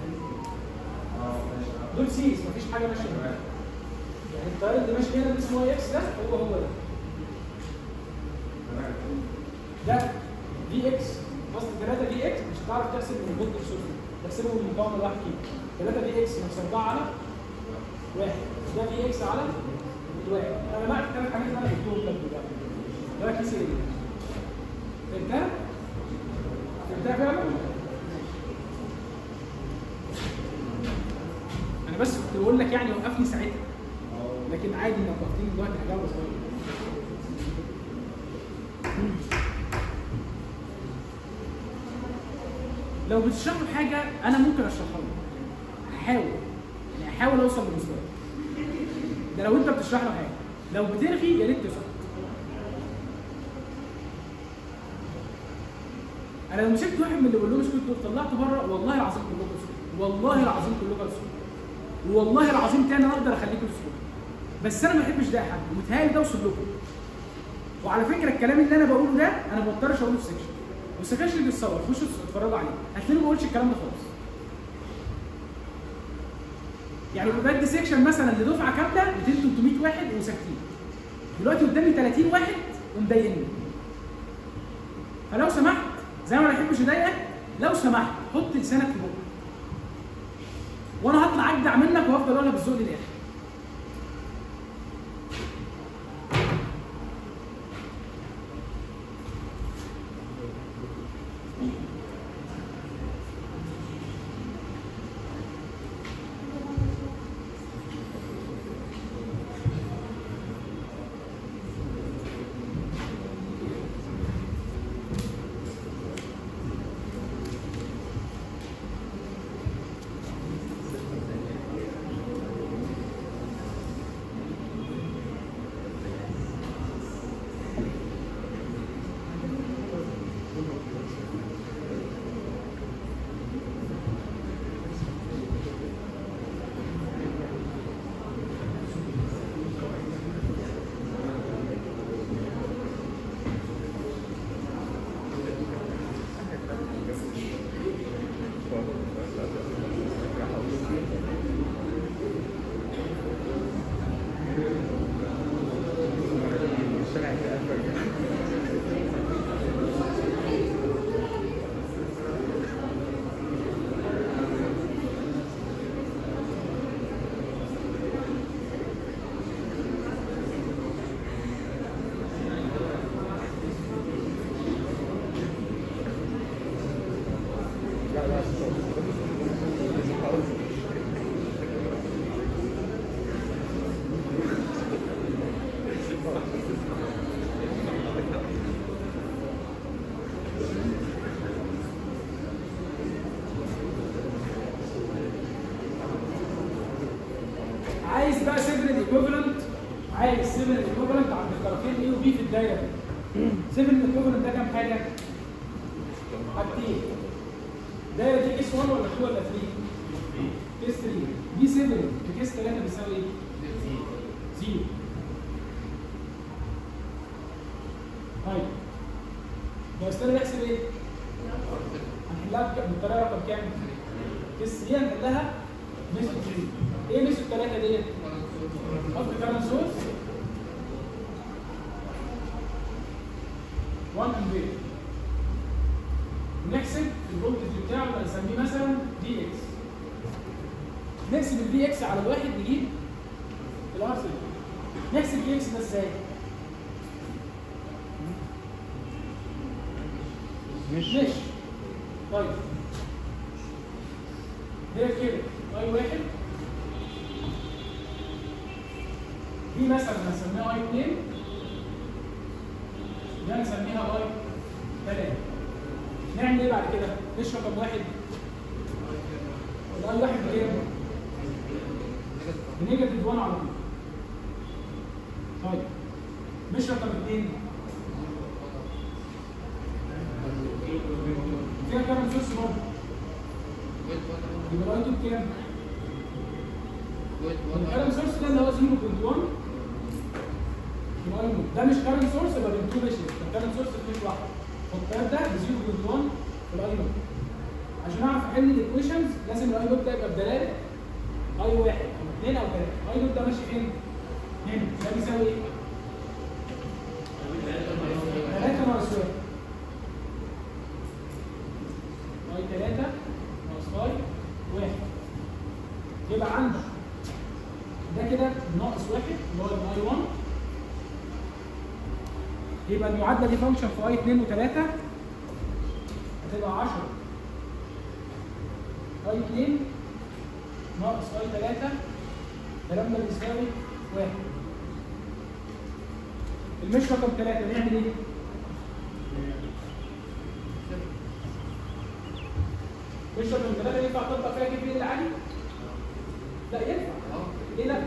دول سيز مفيش حاجه ماشيه معاهم يعني التيار اللي ماشي هنا اللي اسمه اي اكس ده هو هو ده ده في اكس اصل 3 في اكس مش هتعرف تحسب من الفولت سورس تحسبه من المقاومه الواحد كيلو 3 في اكس ناقص 4 على واحد ده في اكس على واحد انا معك الثلاث حاجات اللي انا قلتهم لك دلوقتي ده كيس ايه؟ فهمتها؟ فهمتها فعلا؟ انا بس كنت بقول لك يعني وقفني ساعتها لكن عادي انك وقفتني دلوقتي هجاوب صغير لو بتشرح له حاجه انا ممكن اشرحها له هحاول يعني هحاول اوصل لمستوى ده لو انت بتشرح له حاجه لو بترغي يا ريت تسكت انا انا لو مسكت واحد من اللي بقول لهم اسكت دول طلعته بره والله العظيم كلكم اسكت والله العظيم كلكم اسكت والله العظيم تاني انا اقدر اخليكم تسكتوا بس انا ما بحبش ده حد ومتهيألي ده وصل لكم وعلى فكره الكلام اللي انا بقوله ده انا ما بضطرش اقوله في سكشن والسكاشن اللي بتصور خشوا اتفرجوا عليه هتلاقوني ما بقولش الكلام ده خالص يعني بدي سيكشن مثلا لدفعه كامله 200 300 واحد وساكتين دلوقتي قدامي 30 واحد ومضايقني فلو سمحت زي ما ما بحبش اضايقك لو سمحت حط لسانك في بقك وانا هطلع اجدع منك وهفضل اقولها بالذوق للاخر عايز بقى 7 ايكوفالنت عايز 7 ايكوفالنت عند الطرفين اي وبي في الدايره دي 7 ايكوفالنت ده كام حاجه؟ حاجتين الدايره دي كيس 1 ولا 2 ولا 3؟ كيس 3 دي 7 في كيس 3 بيساوي ايه؟ زيرو طيب لو استنى نحسب ايه؟ هنحلها بك- بالطريقه رقم كام؟ كيس 3 هنحلها ميثود 3 ايه ميثود 3 ديت؟ حط كارن سورس 1 امبير نحسب الفولتج بتاعه اللي هنسميه مثلا دي اكس نحسب الدي اكس على الواحد نجيب الار 3 نحسب الدي اكس ده ازاي؟ مش مش طيب ده كده اي واحد دي مثلا هنسميها اي 2 دي هنسميها اي 3 نعمل ايه بعد كده؟ مش رقم واحد الاي واحد بكام؟ بنيجاتيف 1 على طول طيب مش رقم اثنين فيها كام سورس برضه يبقى الاي 2 بكام؟ الكارنت سورس ده اللي هو 0.1 يبقى له ده مش كارنت سورس يبقى بنتو ماشي الكارنت سورس مش واحد فالتيار ده ب 0.1 في الاي نوت عشان اعرف احل الايكويشنز لازم الاي نوت ده يبقى بدلاله اي واحد او اثنين او ثلاثه اي نوت ده ماشي فين؟ هنا ده بيساوي ايه؟ 3 ناقص 1 اي 3 ناقص اي 1 يبقى عندك ده كده ناقص واحد اللي هو الاي 1 يبقى المعادله دي فانكشن في اي 2 و3 هتبقى 10 اي 2 ناقص اي 3 الكلام ده بيساوي 1 المش رقم 3 نعمل ايه؟ مش رقم 3 ينفع تطبق فيها كيف العادي؟ لا ينفع ليه لا؟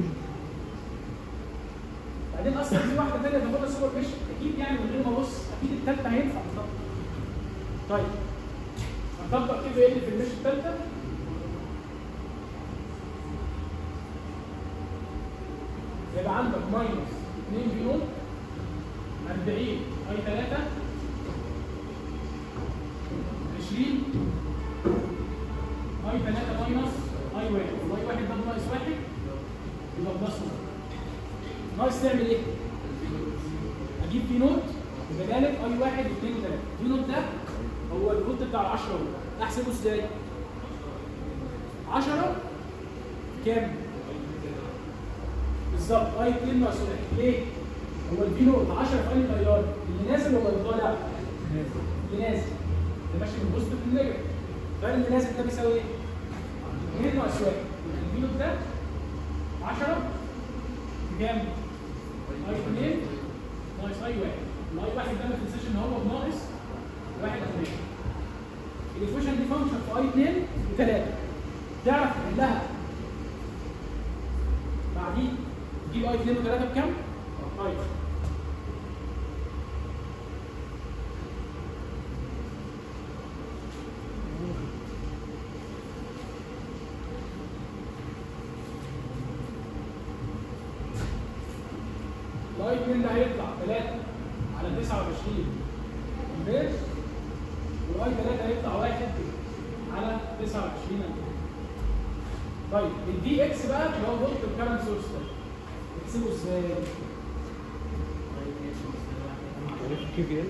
بعدين اصلا في واحده ثانيه تاخدها سوبر فيش اكيد يعني من غير ما ابص اكيد الثالثه هينفع بالظبط طيب هنطبق كيف ايه في المش الثالثه يبقى عندك ماينس 2 بي نوت 40 اي 3 20 اي 3 ماينس اي 1 واي 1 ده ناقص 1 يبقى بلس 1 ناقص تعمل ايه؟ اجيب في نوت بجانب اي 1 و2 و3 في نوت ده هو الروت بتاع ال 10 اهو احسبه ازاي؟ 10 كام؟ بالظبط اي 2 ناقص 1 ليه؟ هو الفي نوت 10 في اي تيار اللي نازل ولا اللي طالع؟ اللي نازل اللي ماشي من بوزيتيف للنيجاتيف التيار اللي نازل ده بيساوي ايه؟ 2 ناقص 1 الفي نوت ده 10 في كام؟ اي 2 ناقص اي 1 الاي 1 ده ما تنساش ان هو بناقص 1 2 الايكويشن دي فانكشن في اي 2 و3 تعرف تحلها بعدين تجيب اي 2 و3 بكام؟ طيب الاي 2 ده هيطلع 3 على 29 امبير والاي 3 هيطلع 1 على 29 امبير طيب الدي اكس بقى اللي هو فولت الكرنت سورس ده تحسبه ازاي؟ كي في ال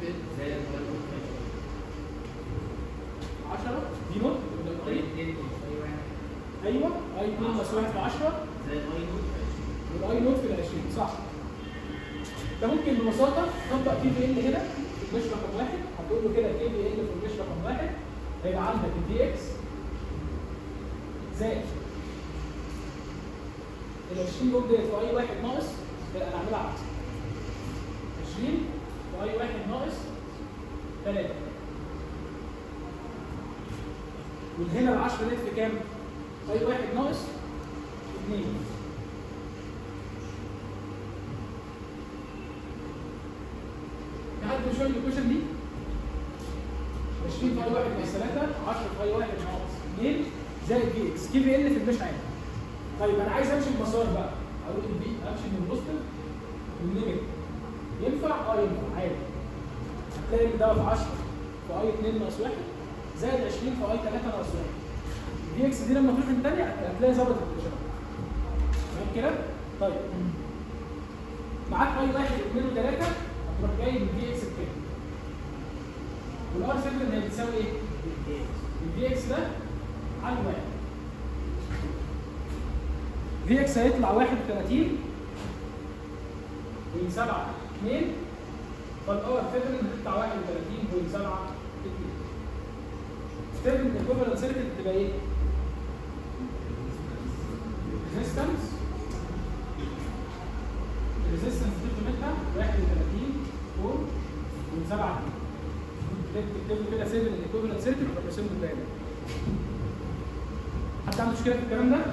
10 دي نوت طيب ايوه اي 2 ناقص 1 في 10 والاي نوت في ال 20 صح ده ممكن ببساطه تطبق كي في ال هنا في المش رقم واحد هتقول له كده كي في ال في المش رقم واحد هيبقى عندك الدي اكس زائد ال 20 دول ديت في اي واحد ناقص لا انا هعملها عكس 20 في اي واحد ناقص 3 وهنا ال 10 ديت في كام؟ اي واحد ناقص 2 في حد مش فاهم الايكويشن دي؟ 20 في اي واحد ناقص 3 10 في اي واحد ناقص 2 زائد في اكس كي في ال في المش عادي طيب انا عايز امشي المسار بقى اقول البي امشي من البوزيتيف للنيجاتيف ينفع؟ اه ينفع عادي هتلاقي ان ده في 10 في اي 2 ناقص 1 زائد 20 في اي 3 ناقص 1 دي اكس دي لما تروح من تاني هتلاقي ظبطت الاشاره تمام كده؟ طيب معاك اي 1 و2 و3 هتروح جاي من دي اكس بكام؟ والار فكره ان هي بتساوي ايه؟ الدي اكس ده على واحد في اكس هيطلع 31 و7 2 فالار فكره ان تطلع 31 و7 2 فكره ان الايكوفالنت سيركت تبقى ايه؟ ريزيستنس الريزيستنس دي قيمتها 31 4 و7 تكتب كده سيف الايكوفالنت سيركت وتروح راسم له الدايره حد عنده مشكله في الكلام ده؟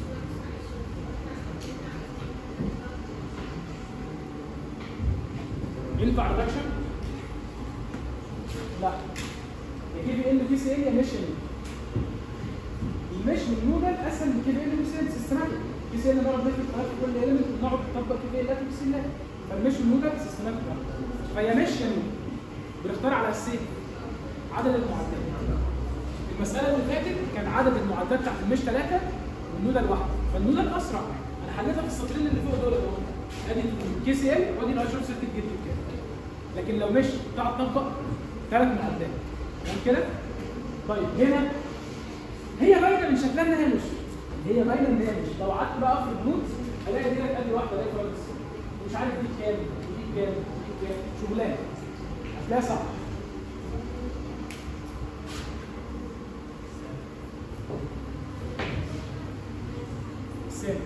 ينفع ريدكشن؟ لا يا كي في ال بي سي ال يا مش ال المش من نودل اسهل من كي في ال بي سي ال سيستماتيك كي سي ال نقعد نكتب في كل ايلمنت ونقعد نطبق كي في ال بي سي ال فالمش من نودل سيستماتيك فهي مش يا نودل بنختار على اساس عدد المعدات المساله اللي فاتت كان عدد المعدات بتاعت المش ثلاثه والنودل واحده فالنودل اسرع انا حليتها في السطرين اللي فوق دول اهو ادي الكي سي ال وادي الاشهر سيركت جدا كده لكن لو مش تقعد تطبق ثلاث معدات تمام كده؟ طيب هنا هي باينه من شكلها انها مش هي باينه ان هي مش لو قعدت بقى افرض نوت الاقي دي ادي واحده الاقي خالص مش عارف دي كام ودي كام ودي كام شغلانه هتلاقيها صعبه سامي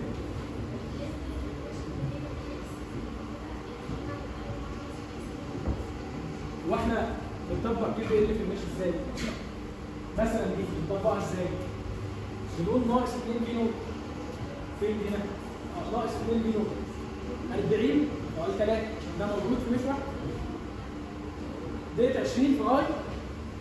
واحنا بنطبق كيف ال في المش ازاي؟ مثلا دي بنطبقها ازاي؟ بنقول ناقص 2 بي نوت فين هنا؟ آه، ناقص 2 بي نوت 40 وقال 3 ده موجود في مش واحد ديت 20 في اي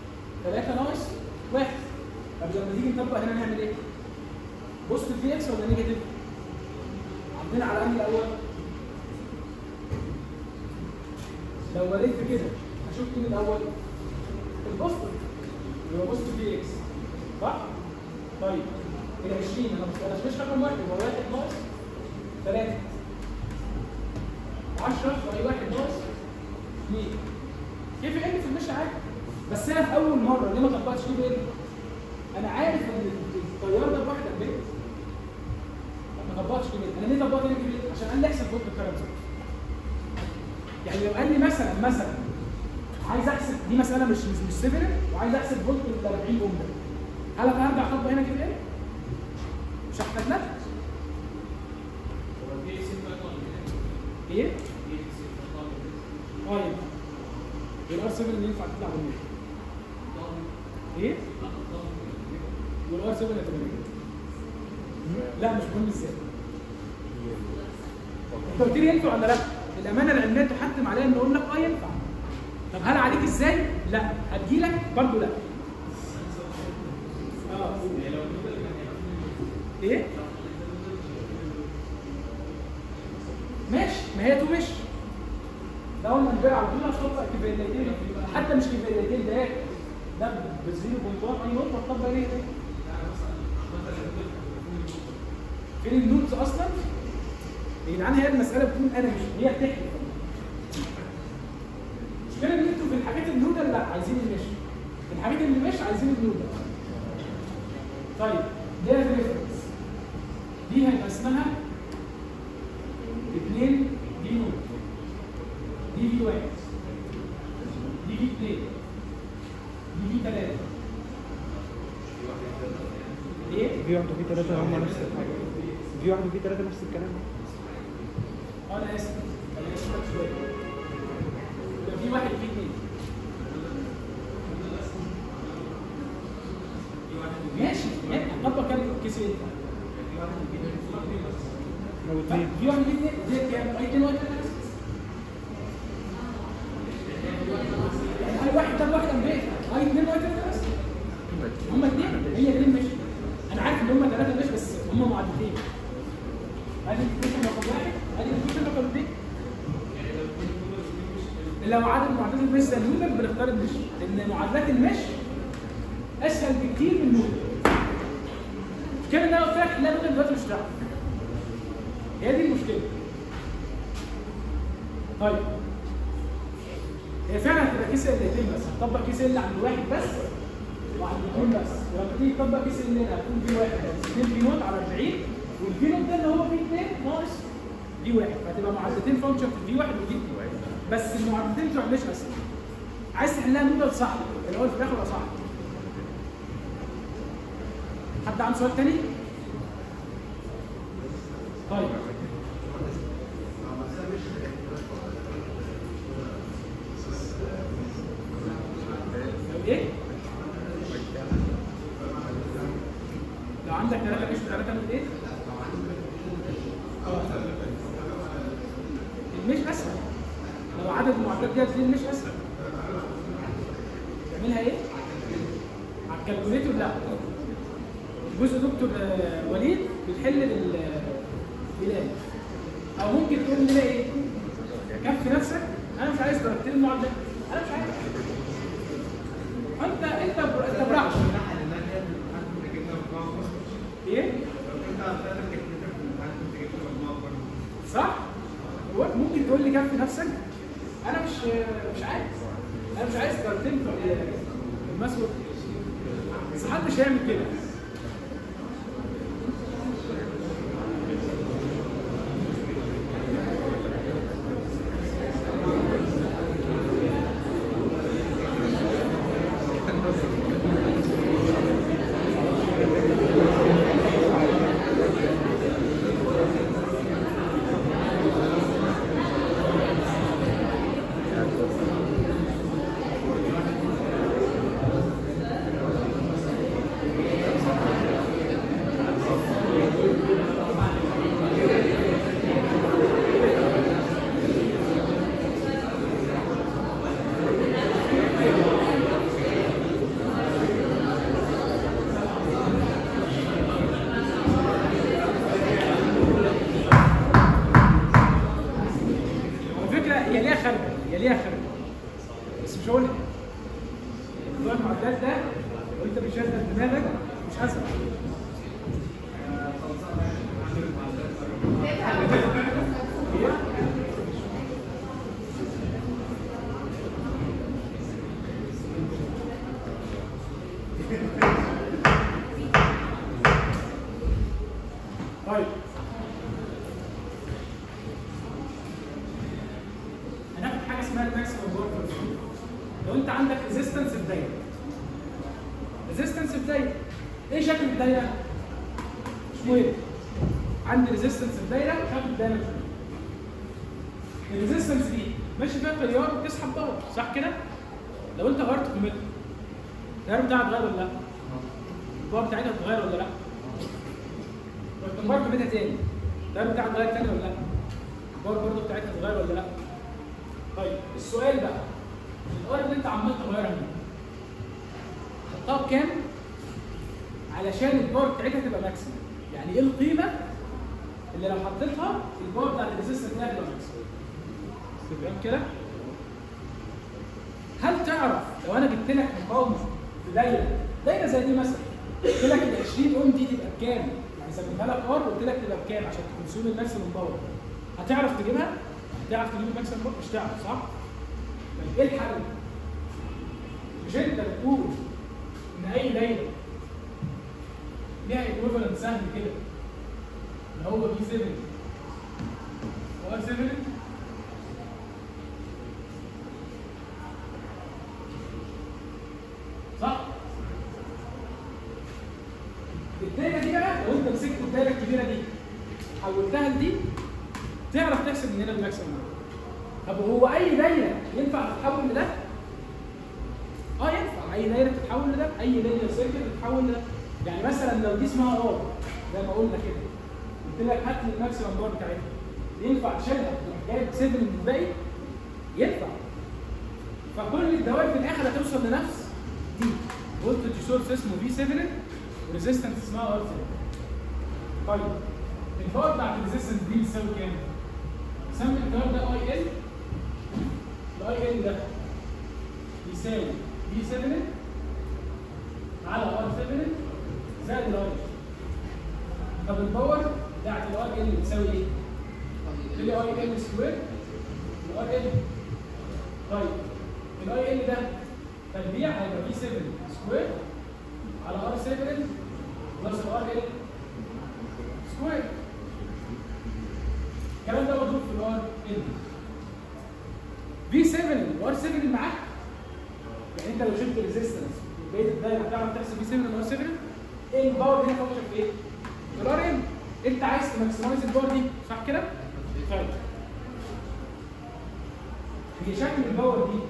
3 ناقص 1 طب لما نيجي نطبق هنا نعمل ايه؟ بوزيتيف في اكس ولا نيجاتيف؟ عندنا على انهي الاول؟ لو وليت كده هشوف مين الاول؟ البوزيتيف يبقى بوزيتيف في اكس صح؟ طيب ال 20 انا مش مش رقم واحد يبقى 1 ناقص 3 10 واي 1 ناقص 2 كيف ان في المشي عادي بس انا في اول مره ليه ما طبقتش كيف ان؟ انا عارف ان التيار ده بواحد امبير ما طبقتش كيف ان انا ليه طبقت هنا كيف ان؟ عشان قال لي احسب فولت الكرنت يعني لو قال لي مثلا مثلا عايز احسب دي مساله مش مش مش سيفر وعايز احسب فولت ال 40 اوم ده هل انا هرجع اطبق هنا كيف ان؟ مش هحتاج لك هو في سيت بقى ولا ايه؟ ايه؟ في سيت بقى اه ينفع الار 7 اللي ينفع تطلع بالنور ايه؟ والار 7 هتبقى لا مش مهم ازاي انت قلت لي ينفع ولا لا؟ الامانه العلميه تحتم عليا ان اقول لك اه ينفع طب هل عليك ازاي؟ لا هتجيلك برضه لا اه ايه؟ ماشي ما هي تو مش ده اول ما نبيع على طول هتطبق كفايتين حتى مش كفايتين ده ده ب 0.1 اي نقطه هتطبق ايه؟ فين النوتس اصلا؟ يا جدعان هي المساله بتكون انا مش هي بتحكي المشكله ان انتوا في الحاجات النودل لا عايزين المش في الحاجات اللي مش عايزين النودل طيب دي ريفرنس دي هيبقى اسمها 2 دي نود دي في واحد دي في اثنين دي في ثلاثة ايه؟ في واحد وفي ثلاثة هم نفس الحاجة في واحد وفي ثلاثة نفس الكلام اه انا اسف انا اسف شوية يبقى في واحد وفي اثنين ماشي ماشي هتطبق كام كيس انت؟ لو اثنين في واحد وفي اثنين دي كام؟ اي اثنين واحد يعني اي واحد طب واحد امبير اي اثنين واحد بس هم اثنين هي اثنين مش انا عارف ان هم ثلاثه مش بس هم معدتين ادي الكوشن رقم واحد ادي الكوشن رقم اثنين لو عدد معادلات المش زي النودل بنختار المش لان معادلات المش اسهل بكتير من النودل المشكله ان انا قلت لك لا النودل دلوقتي مش هتعرف هي دي المشكله طيب هي فعلا هتبقى كيس الاثنين بس هتطبق كيس ال عند واحد بس وعند اثنين بس ولما تيجي تطبق كيس ال هتكون في واحد بس اثنين في نوت على 40 والفي نوت ده اللي هو فيه اثنين ناقص في واحد فهتبقى معادلتين فانكشن في في واحد ودي في واحد بس المعادلتين بتوع مش بس عايز تحلها نودل صح الاول في الاخر يبقى صح حد عنده سؤال تاني؟ طيب ايه؟ لو عندك ثلاثة مش ثلاثة من ايه؟ آه. المش اسهل لو عدد المعادلات ديت دي المش اسهل تعملها ايه؟ على الكالكوليتور لا جزء دكتور آه، وليد بتحل بال بالآلة او ممكن تقول لنا ايه؟ كفي نفسك انا مش عايز ترتب المعادلات انا مش عايز انت انت بر- انت براحتك ايه؟ صح؟ هو ممكن تقول لي كفي نفسك انا مش مش عايز انا مش عايز ترتب المسؤول بس حد مش هيعمل كده شدد دماغك مش هسمع طيب هناخد حاجه اسمها الماكسيمم باور ترانسفير لو انت عندك ريزيستنس في دايره ريزيستنس في دايره ايه شكل الدايره؟ سكوير عندي ريزيستنس في دايره شكل الدايره سكوير الريزيستنس دي ماشي فيها تيار وبتسحب باور صح كده؟ لو انت غيرت قيمتها التيار بتاعها اتغير ولا لا؟ الباور بتاعتها اتغير ولا لا؟ لو كنت غيرت قيمتها تاني التيار بتاعها اتغير تاني ولا لا؟ الباور برضه بتاعتها اتغير ولا لا؟ طيب السؤال بقى الار اللي انت عمال تغيرها دي حطها بكام علشان الباور بتاعتها تبقى ماكسيمم يعني ايه القيمه اللي لو حطيتها الباور بتاعت الريزستنس دي هتبقى ماكسيمم تمام كده هل تعرف لو انا جبت لك مقاومه في دايره دايره زي دي مثلا قلت لك ال 20 اوم دي تبقى بكام يعني سميتها لك ار وقلت لك تبقى بكام عشان تكونسيوم الماكسيمم باور هتعرف تجيبها هتعرف تجيب الماكسيمم باور مش تعرف صح طيب ايه الحل مش انت بتقول ان اي دايره ليها ايكويفالنت سهل كده اللي هو في 7 وار 7 صح؟ الدايره دي بقى لو انت مسكت الدايره الكبيره دي حولتها لدي تعرف تحسب من هنا الماكسيمم طب هو اي دايره ينفع تتحول لده؟ اه ينفع اي دايره تتحول لده اي دايره سيركل تتحول لده يعني مثلا لو دي اسمها ار زي ما قلنا كده قلت لك هات لي الماكسيمم باور بتاعتها ينفع تشيلها تروح جايب 7 من الباقي؟ ينفع فكل الدوائر في الاخر هتوصل لنفس دي فولتج سورس اسمه في 7 وريزيستنس اسمها ار 7 طيب الباور بتاعت الريزيستنس دي بتساوي كام؟ سمي التيار ده اي ال الاي ال ده يساوي في 7 على ار 7 زائد الار طب الباور بتاعت الار ال بتساوي ايه؟ ال اي ال سكوير الار ال طيب الاي ال ده تربيع هيبقى في 7 سكوير على ار 7 بلس الار ال سكوير الكلام ده مضروب في الار ال في 7 وار 7 اللي معاك يعني انت لو شلت ريزيستنس بقيه الدايره هتعرف تحسب في 7 وار 7 ايه الباور هنا فانكشن في ايه؟ الار ال انت عايز تماكسمايز الباور دي صح كده؟ طيب هي شكل الباور دي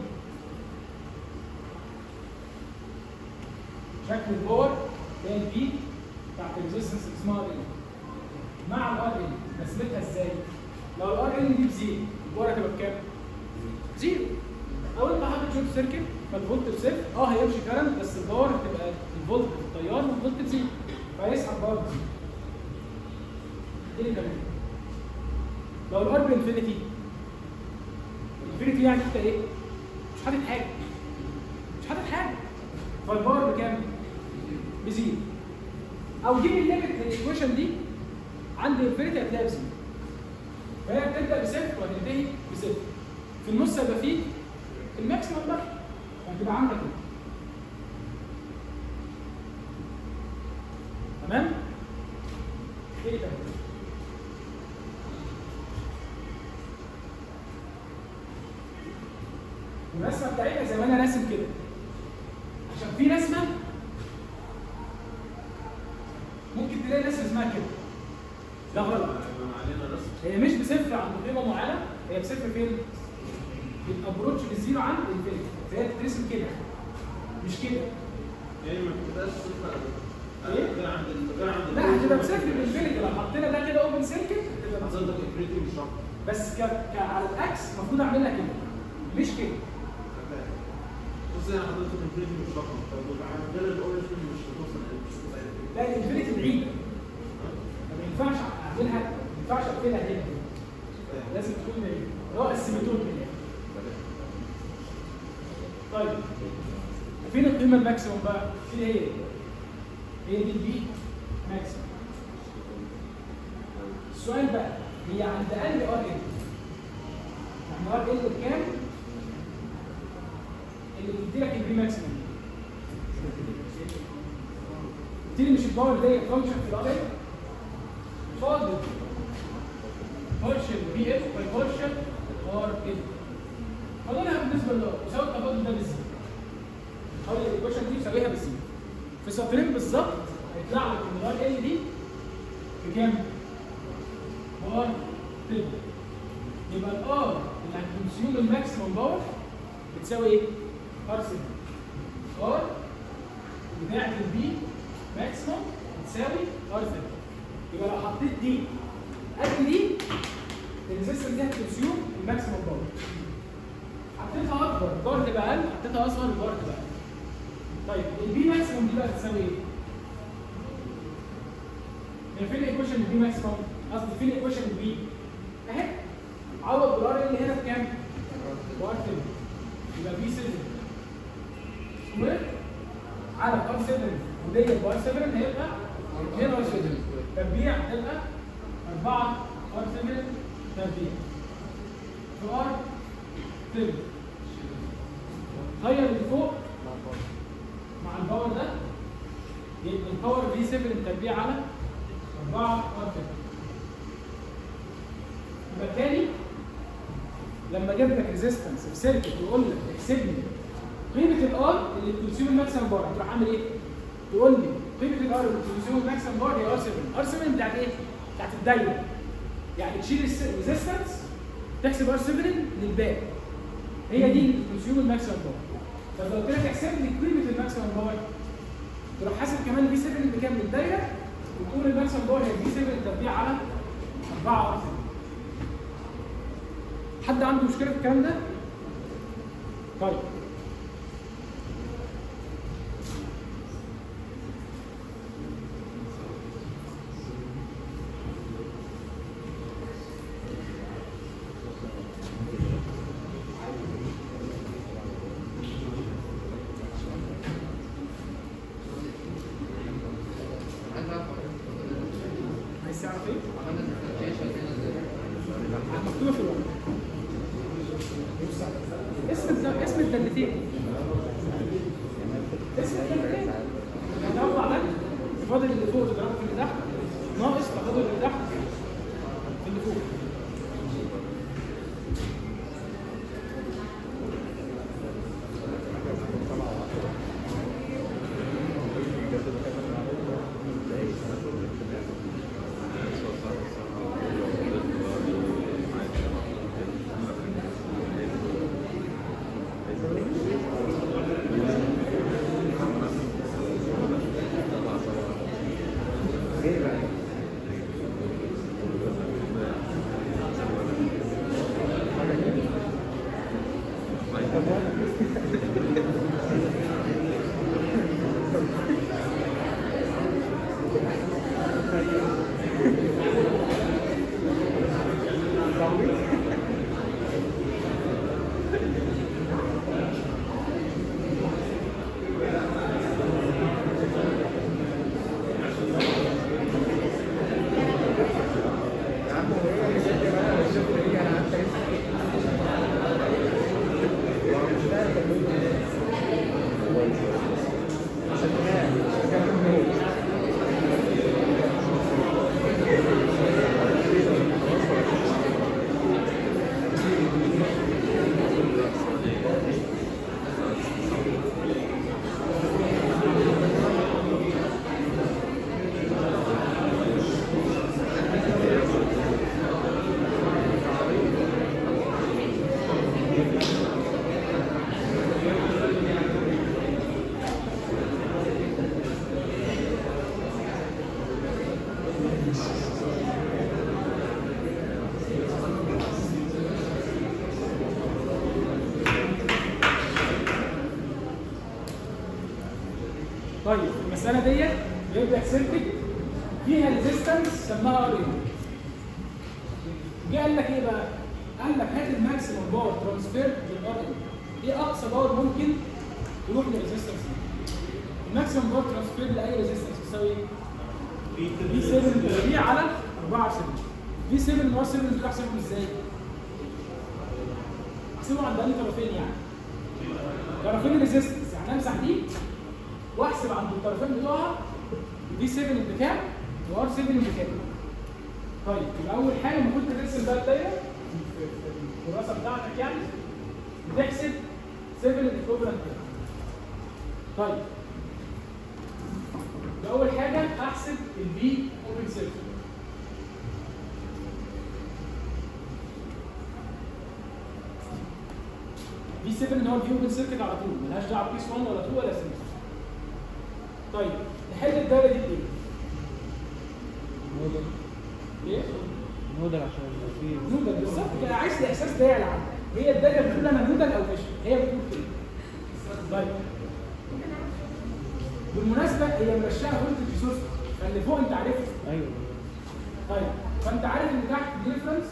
شكل الباور هي البي بتاعت الريزيستنس اللي اسمها ار ال مع الار ال رسمتها ازاي؟ لو الار ال دي بزيرو الباور هتبقى بكام؟ زيرو او انت حاطط شورت سيركت فالفولت بصفر اه هيمشي كرنت بس الباور هتبقى الفولت في التيار والفولت بزيرو فهيسحب باور بزيرو ايه كمان؟ لو الار بانفينيتي الانفينيتي يعني انت ايه؟ مش حاطط حاجه مش حاطط حاجه فالباور بكام؟ بزيرو او جيب الليمت للايكويشن دي عند انفينيتي هتلاقيها بزيرو فهي بتبدا بصفر وهتنتهي بصفر في النص هيبقى فيه الماكسيمم بقى هتبقى عامله كده تمام؟ ايه ده؟ الرسمه بتاعتها زي ما انا راسم كده عشان في رسمه ممكن تلاقي رسمه اسمها كده ده غلط علينا رسم هي مش بصفر عند قيمه معينه هي بصفر فين؟ الابروتش للزيرو عند الانفينيتي فهي بتترسم كده مش كده يعني ما بتبقاش صفر إيه؟ غير عند ال- غير عند لا هتبقى بصفر الانفينيتي لو حطينا ده كده اوبن سيركت هتبقى بصفر. حضرتك افريتي مش رقم بس ك... ك... على الاكس المفروض اعملها كده مش كده بص انا حضرتك افريتي مش رقم طب وبعد غير الاوريجن مش هتوصل لا الانفينيتي بعيده ما ينفعش اعملها ما ينفعش اقفلها هنا لازم تكون بعيده هو السيمتون كده طيب فين القيمه الماكسيموم بقى؟ فين هي؟ هي دي البي ماكسيموم السؤال بقى هي عند انهي ار ال؟ يعني ار ال بكام؟ اللي بيديلك البي ماكسيموم قلت لي مش الباور دي فانكشن في الار ال فاضل بارشل بي اف باي بارشل ار ال فاضلها بالنسبه للار يساوي التفاضل ده بالزيرو حاول الايكويشن دي يساويها بالزيرو في سطرين بالظبط هيطلع لك ان الار ال دي بكام؟ بار تلت يبقى الار اللي هتكونسيوم الماكسيموم باور بتساوي ايه؟ ار 7 ار بتاعت البي ماكسيموم بتساوي ار 7 يبقى لو حطيت دي قد دي الريزستنس دي هتكونسيوم الماكسيموم باور حطيتها اكبر البار تبقى اقل حطيتها اصغر البار تبقى اقل طيب البي ماكسيموم دي بقى بتساوي ايه؟ هي فين الايكويشن البي ماكسيموم؟ قصدي فين الايكويشن البي؟ اهي عوض بالار اللي هنا بكام؟ بار 7 يبقى بي 7 سكوير على ار 7 وديت بار 7 هيبقى هنا ار 7 تربيع هتبقى 4 ار 7 تربيع في ار 7 غير اللي فوق مع الباور ده يبقى الباور في 7 تربيع على 4 ار 7 يبقى التاني لما اجيب لك ريزيستنس في سيركت ويقول لك احسب لي قيمه الار اللي بتنسيوم الماكسيمم بار هتروح عامل ايه؟ تقول لي قيمه الار اللي بتنسيوم الماكسيمم بار هي ار 7 ار 7 بتاعت ايه؟ بتاعت الدايره يعني تشيل الريزيستنس تحسب ار 7 للباقي هي دي اللي بتنسيوم الماكسيمم بار طب لو قلت لك احسب لي قيمه الماكسيمم بار تروح حاسب كمان في 7 بكام للدايره وتقول الماكسيمم بار هي في 7 تربيع على 4 ار 7 حد عنده مشكله في الكلام ده؟ طيب عايز تعرف ايه؟ مكتوبه في الورقه اسم الد- اسم الدلتين اسم الدلتين تضرب ده تفاضل اللي فوق تضربه في اللي تحت ناقص تفاضل اللي تحت في اللي فوق طيب المساله ديت بيبدا سيركت فيها ريزيستنس سماها ار اي جه قال لك ايه بقى؟ قال لك هات الماكسيمم باور ترانسفير للار اي ايه اقصى باور ممكن تروح لريزيستنس الماكسيمم باور ترانسفير لاي ريزيستنس بيساوي ايه؟ في 7 في على 4 7 في 7 اللي هو 7 دول احسبهم ازاي؟ احسبهم عند انهي طرفين يعني طرفين الريزيستنس يعني امسح دي واحسب عند الطرفين بتوعها دي 7 بكام وار 7 بكام طيب يبقى اول حاجه لما كنت ترسم بقى الدايره في في الكراسه بتاعتك يعني بتحسب 7 الايكوفلنت طيب يبقى اول حاجه احسب الفي اوبن سيركت في 7 اللي هو الفي اوبن سيركت على طول ملهاش دعوه بيس 1 ولا 2 ولا 3 طيب نحل الدايره دي بايه؟ نودل ايه؟ نودل عشان في نودل بالظبط كده عايز الاحساس ده يلعب هي الدايره بتقول انا نودل او مش هي بتقول كده طيب بالمناسبه هي مرشحه فولتج سورس فاللي فوق انت عارفه ايوه طيب فانت عارف ان تحت دي ريفرنس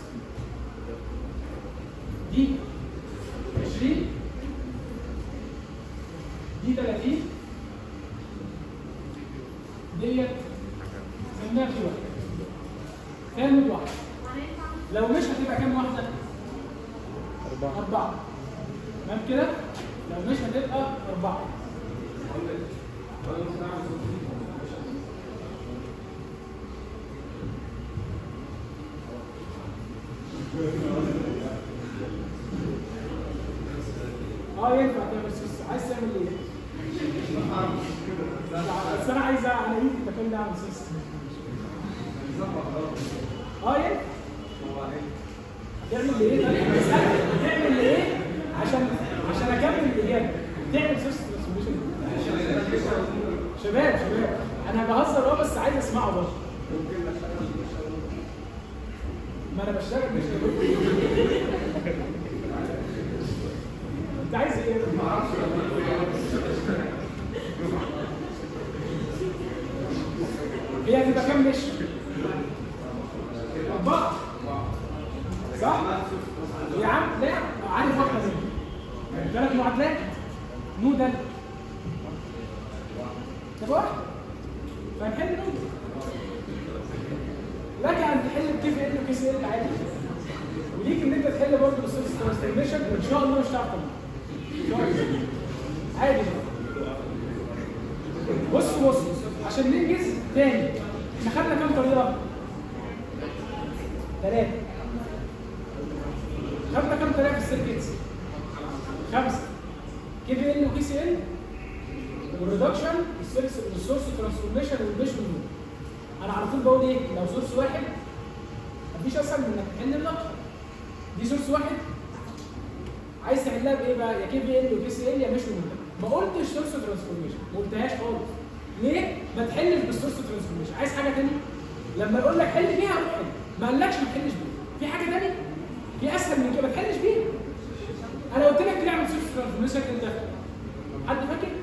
دي 20 دي 30 ديت سميها في واحد كام نود واحده لو مش هتبقى كام واحده؟ أربعة أربعة تمام كده؟ لو مش هتبقى أربعة اه ينفع تعمل سيس عايز تعمل ايه؟ لا، بس انا عايز انا ايدي المكان ده اعمل سيس اه ينفع تعمل ايه؟ طيب بسألك تعمل ايه عشان عشان اكمل الاجابه تعمل سيس ترانسفورميشن شباب شباب انا بهزر اه بس عايز اسمعه برضه ما انا بشتغل مش انت عايز ايه؟ ما اعرفش هي هتبقى كام مش؟ أربعة صح؟ يا عم لا عارف واحدة منهم ثلاث معادلات نودل طب واحدة فهنحل نودل لك ان تحل بكيف ال وكيس ال عادي وليك ان انت تحل برضه بالسيرفس ترانسفورميشن وان شاء الله مش هتعرف تطلع عادي بص بص عشان ننجز تاني احنا خدنا كام طريقه؟ ثلاثة خدنا كام طريقة في السيركتس؟ خمسة كي في ال وكي سي ال والريدكشن والسورس ترانسفورميشن والمش والنور انا على طول بقول ايه لو سورس واحد مفيش اسهل من انك تحل الريدكشن دي سورس واحد عايز تحلها بايه بقى يا كي في ال وكي سي ال يا مش والنور ما قلتش سورس ترانسفورميشن ما قلتهاش خالص ليه؟ ما تحلش بالسورس ترانسفورميشن عايز حاجه ثانيه لما يقول لك حل بيها روح حل ما قالكش ما تحلش بيها في حاجه ثانيه في اسهل من كده ما تحلش بيها انا قلت لك تعمل سورس ترانسفورميشن انت حد فاكر؟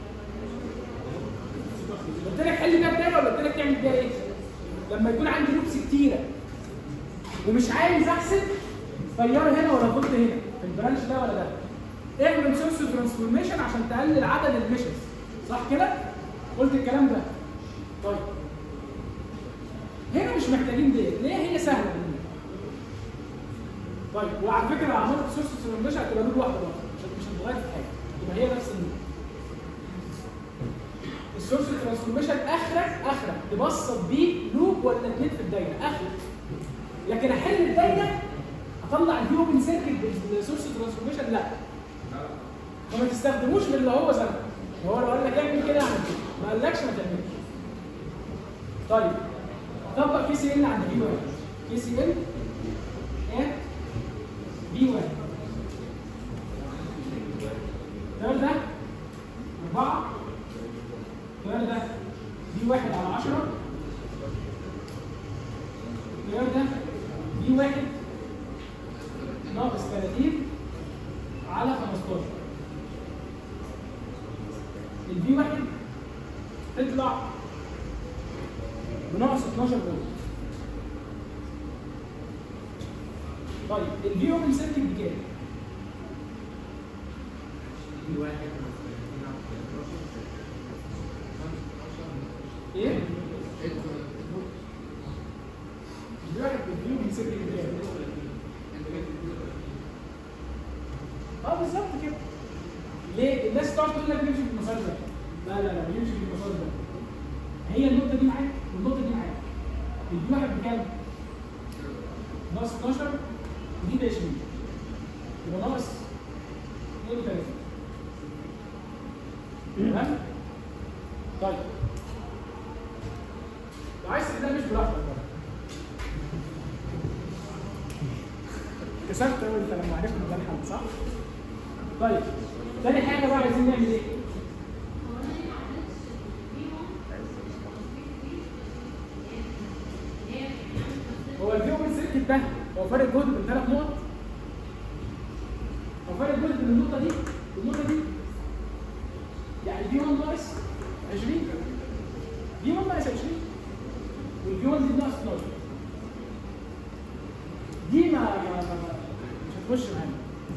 قلت لك حل بيها بدايه ولا قلت لك تعمل بيها ايه؟ لما يكون عندي لوبس كتيره ومش عايز احسب طياره هنا ولا فولت هنا في البرانش ده ولا ده اعمل سورس ترانسفورميشن عشان تقلل عدد الميشنز صح كده؟ قلت الكلام ده طيب هنا مش محتاجين ديت ليه هي سهله بالنسبة. طيب وعلى فكره لو عملت سورس ترانسفورميشن هتبقى نود واحده برضه مش مش هتتغير في حاجه تبقى هي نفس النود السورس ترانسفورميشن اخرك اخرك تبسط بيه لوب ولا اتنين في الدايره اخرك لكن احل الدايره اطلع الفي اوبن سيركت بالسورس ترانسفورميشن لا فما تستخدموش من اللي هو زمان هو لو قال لك اعمل كده اعمل كده ما قالكش ما تعملش طيب طبق كي سي ال عند في واحد كي سي ال ات في واحد التيار ده أربعة التيار ده في واحد على عشرة التيار ده في واحد ناقص 30 على 15 الفي واحد تطلع بناقص 12 فولت طيب الفي اوبن سيركت بكام؟ في واحد سيركت كام اه بالظبط كده ليه الناس تقعد تقول لك نمشي في المسار ده لا لا لا نمشي في المسار ده هي النقطه دي معاك والنقطه دي معاك الدي واحد بكام؟ ناقص 12 ودي ب 20 يبقى ناقص 32 تمام؟ طيب لو عايز تناقش براحتك بقى كسبت قوي انت لما عرفت ان ده الحل صح؟ طيب تاني حاجه بقى عايزين نعمل ايه؟ هو الفي اوبن سيركت ده هو فارق جهد بين ثلاث نقط هو فارق جهد بين النقطه دي والنقطه دي يعني في 1 ناقص 20 في 1 ناقص 20 والفي 1 دي ناقص 12 دي ما ما ما ما- مش هتخش معانا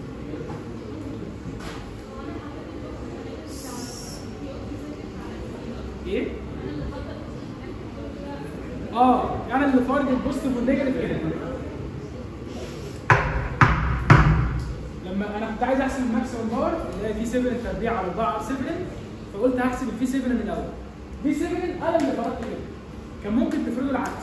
ايه؟ اه انا اللي فارق البوزيتيف والنيجاتيف كده لما انا كنت عايز احسب الماكسيمم باور اللي هي في 7 تربيع على 4 7 فقلت هحسب الفي 7 من الاول في 7 انا اللي فرضت كده كان ممكن تفرضه العكس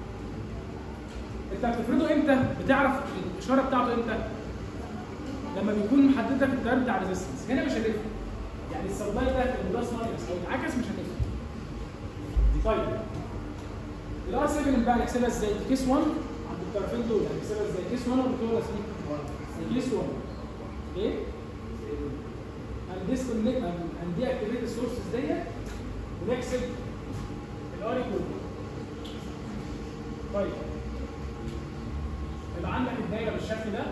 انت بتفرضه امتى؟ بتعرف الاشاره بتاعته امتى؟ لما بيكون محدد لك التيار بتاع الريزستنس هنا مش هتفرق يعني السبلاي ده البلس ماينس او العكس مش هتفرق طيب الار 7 بقى نحسبها ازاي؟ كيس 1 عند الطرفين دول هنحسبها ازاي؟ كيس 1 ولا 2 ولا 3؟ كيس 1 ايه؟ هنديسكونكت هندي اكتيفيت السورسز ديت ونحسب الار ايكوال طيب يبقى عندك الدايره بالشكل ده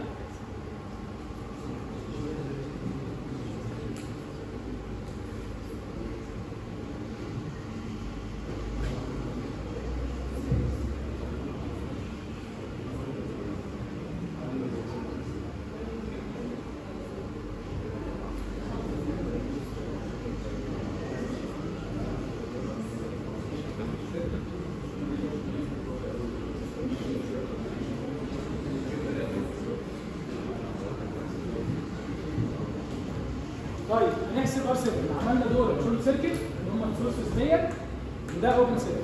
طيب هنحسب ار 7 عملنا دول شورت سيركت اللي هم السورسز ديت وده اوبن سيركت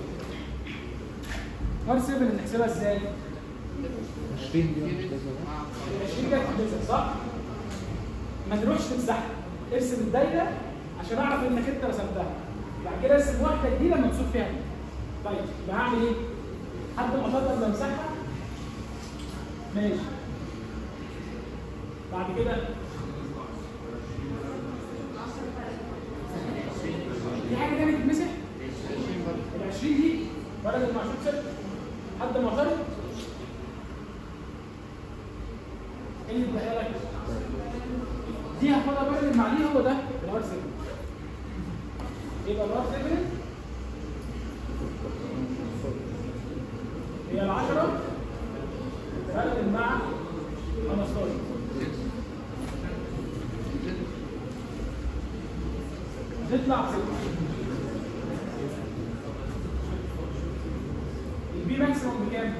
ار 7 نحسبها ازاي؟ 20 دي مش لازمه ال 20 جت تتمسح صح؟ ما تروحش تمسحها ارسم الدايره عشان اعرف انك انت رسمتها بعد كده ارسم واحده جديده مقصود فيها دي. طيب يبقى هعمل ايه؟ حد ما قدر امسحها ماشي بعد كده في حاجه تانية تتمسح؟ ال 20 دي ولد المعشوق ست حد معترض؟ ايه اللي اداها لك؟ دي هاخدها بلد مع دي هو ده الار 7 يبقى الار 7 هي ال 10 تبلد مع 15 تطلع 6 البي ماكسيموم بكام؟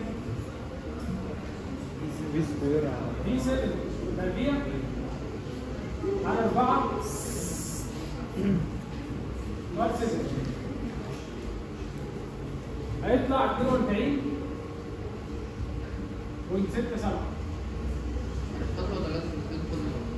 في سكوير على دي 7 تربيع على 4 بار 7 هيطلع 42 وين 6 7 الخطوة ده لازم تدخل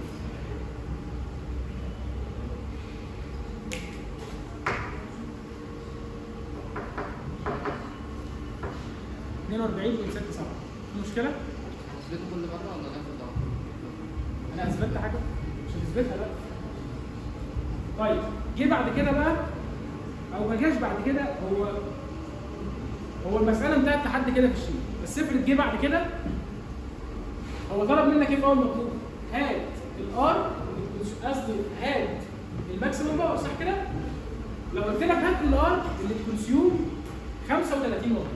42 وين 6 7 في مشكلة؟ تثبته كل مرة ولا ناخد ده؟ انا اثبتت حاجة؟ مش هتثبتها لا طيب جه بعد كده بقى او ما جاش بعد كده هو هو المسألة انتهت لحد كده في الشيء بس افرض جه بعد كده هو طلب منك ايه في اول مطلوب؟ هات الار قصدي هات الماكسيموم باور صح كده؟ لو قلت لك هات الار اللي تكونسيوم 35 واط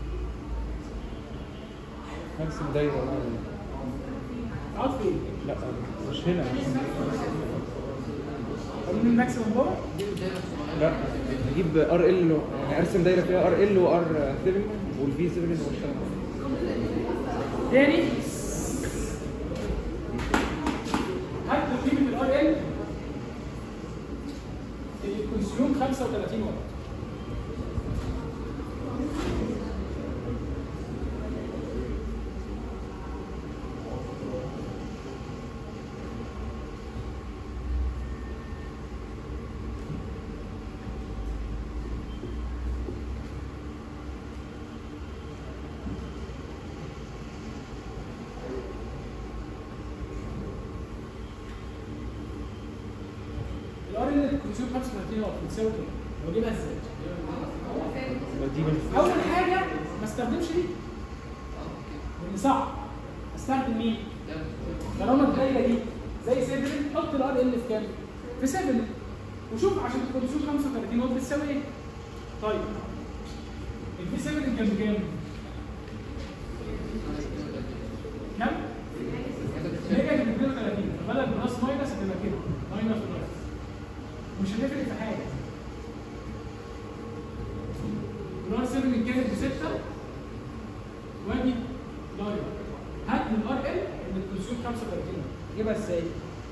نفس الدايره بقى. تقعد فين؟ لا مش هنا قانون الماكسيموم باور لا اجيب ار ال يعني ارسم دايره فيها ار ال وار 7 والفي 7 والكلام ده تاني هات لي قيمه الار ال اللي بتكونسيوم 35 واط الار ال اللي بتكونسيوم 35 واط بتساوي كام؟ بجيبها ازاي؟ دي من اول حاجه ما استخدمش دي لان صعب استخدم مين؟ طالما الدايره دي زي 7 حط الار ال في كام؟ في 7 وشوف عشان تكونسيوم 35 واط بتساوي ايه؟ طيب الفي 7 كان بكام؟ كام؟ نيجاتيف 32 فبدل بلس ماينس هتبقى كده ماينس بلس مش هتفرق في حاجه الار 7 كانت بستة وادي لاين هات من الار ال اللي بتكونسيوم 35 جيبها ازاي؟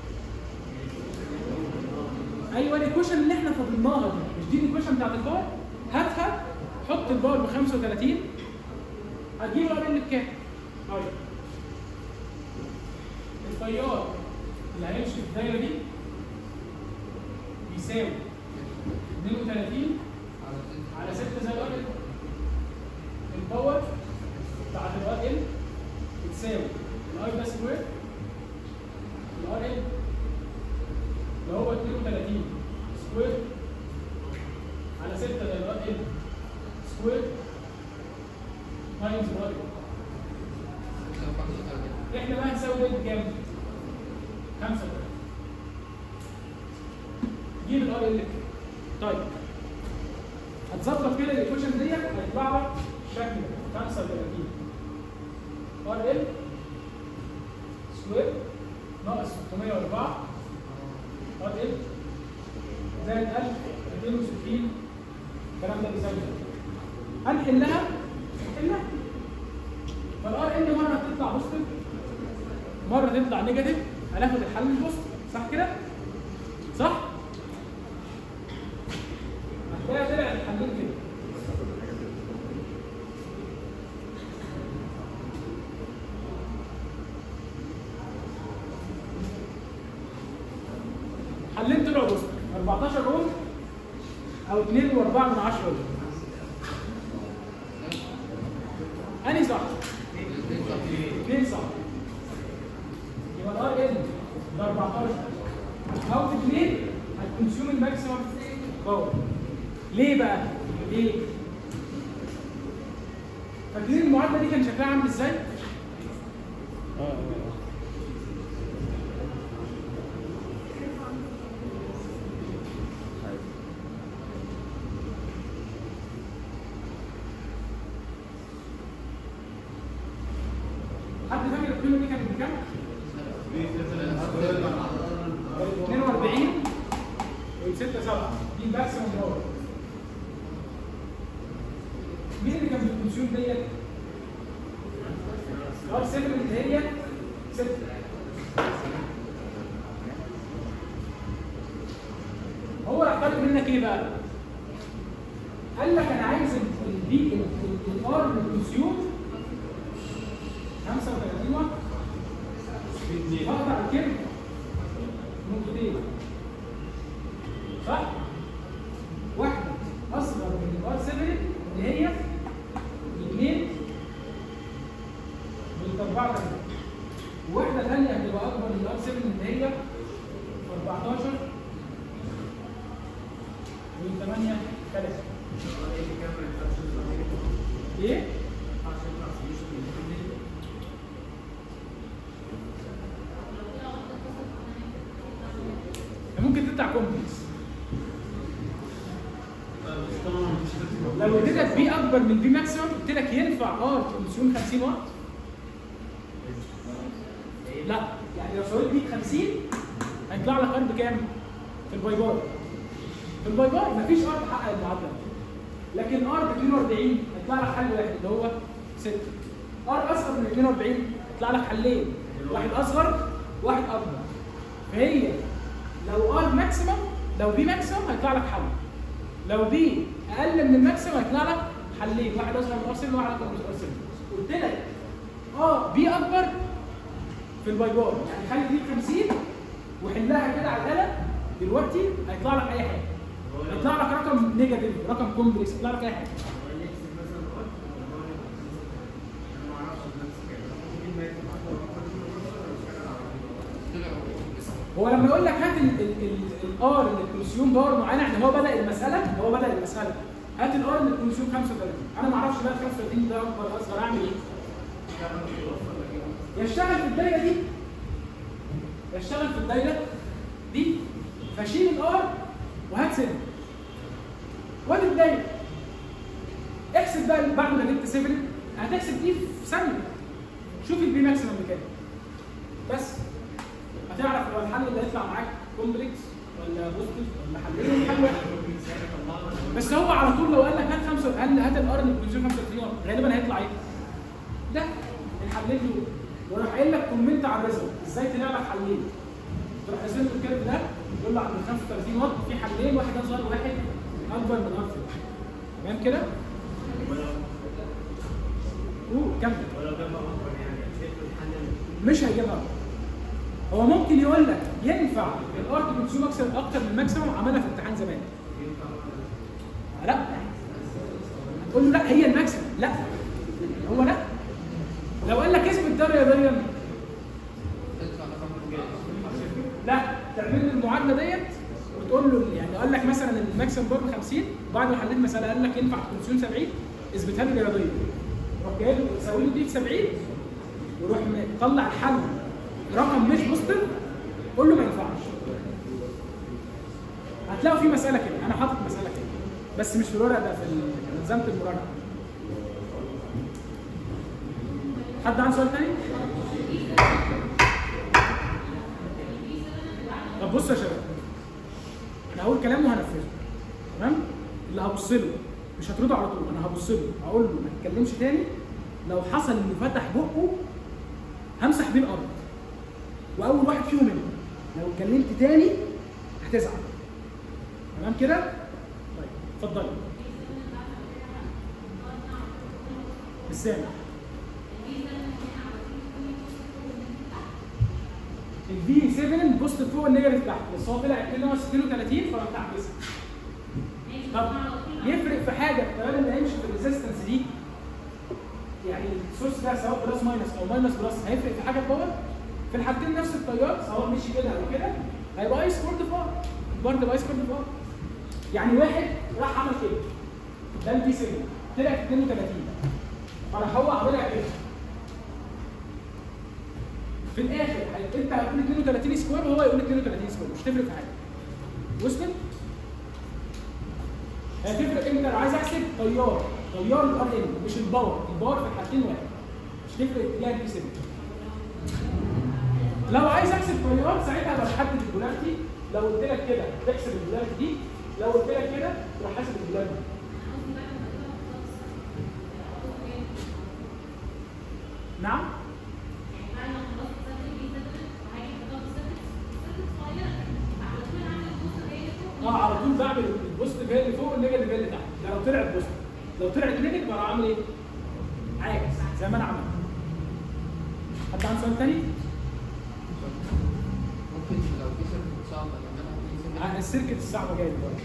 ايوه الايكويشن اللي احنا فضلناها دي مش دي الايكويشن بتاعت الباور هاتها حط الباور ب 35 هتجيب الار ال بكام؟ طيب التيار اللي هيمشي في الدايره دي بيساوي 32 على 6 زي الار ال الباور بتاعت الار ال بتساوي الاي ده سكوير الار ال اللي هو 32 سكوير على 6 زي الار ال سكوير تايمز الار ال احنا بقى هنساوي ده بكام؟ 5 جيب الار ال طيب هتظبط كده الايكويشن ديت هيطلع لك الشكل ده 35 ار ال سكوير ناقص 604 ار ال زائد 1260 الكلام ده بيساوي كام؟ هنحلها نحلها فالار ال مره تطلع بوزيتيف مره تطلع نيجاتيف هناخد الحل البوزيتيف صح كده؟ صح؟ هتلاقي طلع الحلين كده حلين طلعوا بوزيتيف 14 روم او 2 و4 من 10 روم انهي صح؟ اثنين صح يبقى الار ال ب 14 او في اثنين هتكونسيوم الماكسيمم باور ليه بقى؟ ليه؟ فاكرين المعادله دي كان شكلها عامل ازاي؟ اه اه حد فاكر القيمه دي كانت بكام؟ 42 و6 7 دي الماكسيمم باور مين اللي كان بالكونسيوم ديت؟ ار 7 اللي هي 6 هو راح طالب منك ايه بقى؟ قال لك انا عايز البي الار بالكونسيوم 35 واط اقطع الكلمه نقطتين صح؟ واحده اصغر من الار 7 اللي هي 2 من 4 وواحده ثانيه هتبقى اكبر من الار 7 اللي هي 14 من 8 3 ايه؟ ممكن تطلع كومبلكس لو اديتك بي اكبر من بي ماكسيمم قلت لك ينفع ار كونسيوم 50 واط لا يعني لو سويت بي 50 هيطلع لك ار بكام؟ في الباي بار في الباي بار مفيش ار تحقق المعادله دي. لكن ار ب 42 هيطلع لك حل واحد اللي هو 6 ار اصغر من 42 يطلع لك حلين واحد اصغر واحد اكبر فهي لو ار ماكسيمم لو بي ماكسيمم هيطلع لك حل لو بي اقل من الماكسيمم هيطلع لك حلين واحد اصغر من ار 7 وواحد اكبر من ار 7 قلت لك اه بي اكبر في الباي بار يعني خلي دي 50 وحلها كده على الاله دلوقتي هيطلع لك اي حاجه يطلع لك رقم نيجاتيف رقم كومبلكس يطلع لك اي حاجه طلع هو لما يقول لك هات الار اللي كونسيوم باور معينه يعني هو بدا المساله هو بدا المساله هات الار اللي كونسيوم 35 انا ما اعرفش بقى 35 ده اكبر اصغر اعمل ايه؟ يشتغل في الدايره دي يشتغل في الدايره دي فشيل الار وهات سن وادي الدايره احسب بقى بعد ما جبت 7 هتحسب دي في ثانيه شوف البي ماكسيمم بكام بس هتعرف هو الحل اللي هيطلع معاك كومبلكس ولا بوزيتيف ولا حلين حل واحد بس هو على طول لو قال لك هات خمسه هات هات الار اللي بتنزل 35 غالبا هيطلع ايه؟ ده الحلين دول وراح قايل لك كومنت على الريزلت ازاي تلاقي لك حلين تروح راسم له الكيرف ده يقول له عند 35 واط في حلين واحد اصغر وواحد اكبر من ار تمام كده؟ قول كمل مش هيجيبها هو ممكن يقول لك ينفع الارت كونسيوم اكثر اكتر من الماكسيموم عملها في امتحان زمان لا هتقول له لا هي الماكسيموم لا هو لا لو قال لك اثبت ده رياضيا تدفع رقم لا تعمل له المعادله ديت وتقول له يعني قال لك مثلا الماكسيمم بار ب 50 وبعد ما حليت مساله قال لك ينفع كونسيوم 70 اثبتها له رياضيا روح جاي له تساوي له دي ب 70 وروح مطلع الحل رقم مش بوزيتيف قول له ما ينفعش هتلاقوا في مساله كده انا حاطط مساله كده بس مش في الورق ده في ال- ملزمه المراجعه حد عنده سؤال تاني؟ طب بصوا يا شباب انا هقول كلام وهنفذه تمام اللي هبص له مش هترده على طول انا هبص له هقول له ما تتكلمش تاني لو حصل انه فتح بقه همسح بيه الارض واول واحد فيهم انت لو اتكلمت تاني هتزعل تمام كده طيب اتفضلي مش سامع الفي 7 بوست فوق النيجاتيف تحت بس هو طلع 32 فراح تعكسها طب يفرق في حاجه التيار اللي هيمشي في الريزيستنس دي يعني السورس ده سواء بلس ماينس او ماينس بلس هيفرق في حاجه الباور في الحالتين نفس التيار سواء مشي كده او كده هيبقى اي سكورد فار برضه اي سكورد فار يعني واحد راح عمل كده ده الفي 7 طلع 32 فراح هو عاملها كده في الاخر هي- انت هتقول 32 سكوير وهو يقول 32 سكوير مش تفرق في حاجه وصلت؟ هتفرق امتى لو عايز احسب تيار تيار الار ان مش الباور الباور في الحالتين واحد مش تفرق اتجاه البي 7 لو عايز احسب تيار ساعتها بحدد البولاريتي لو قلت لك كده تحسب البولاريتي دي لو قلت لك كده تروح حاسب البولاريتي نعم اه على طول بعمل البوزيتيف هي اللي فوق والنيجاتيف هي اللي تحت ده لو طلعت بوزيتيف لو طلعت نيجاتيف انا عامل ايه؟ عاكس زي ما انا عملت حد عنده سؤال تاني؟ ممكن لو في سيركت صعبة نعملها في آه، السيركت الصعبه جايه دلوقتي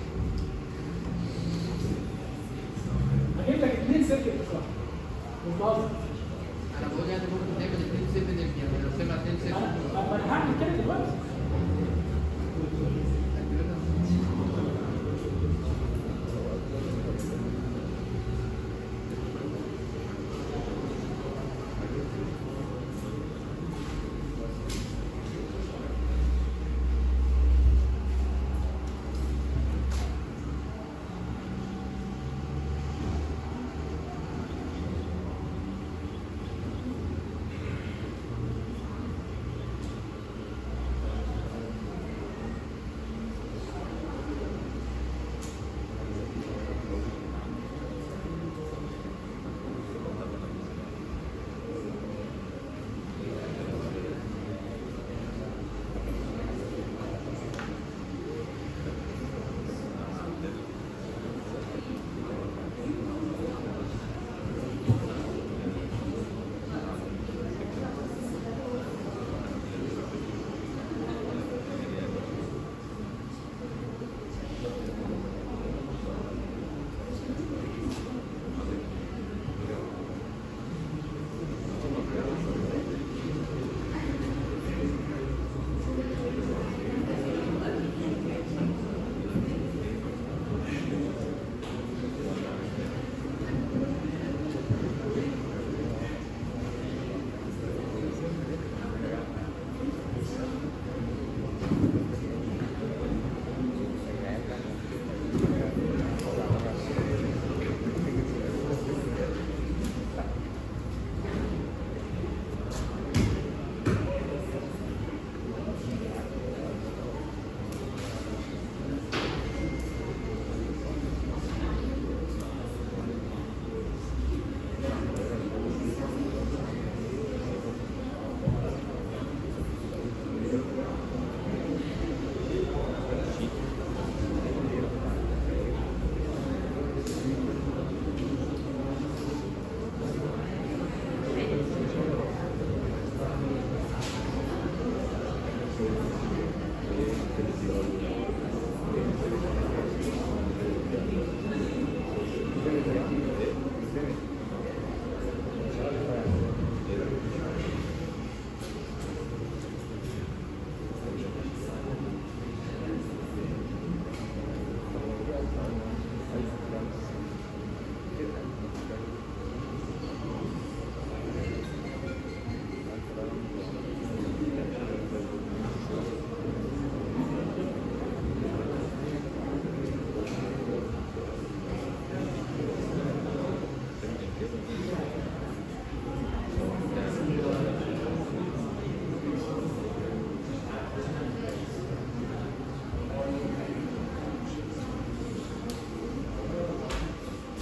هجيب لك اثنين سيركت بصراحه مش بهزر انا بقول يعني ممكن نعمل 2 7 يعني لو سمع 2 7 انا ما انا هعمل كده دلوقتي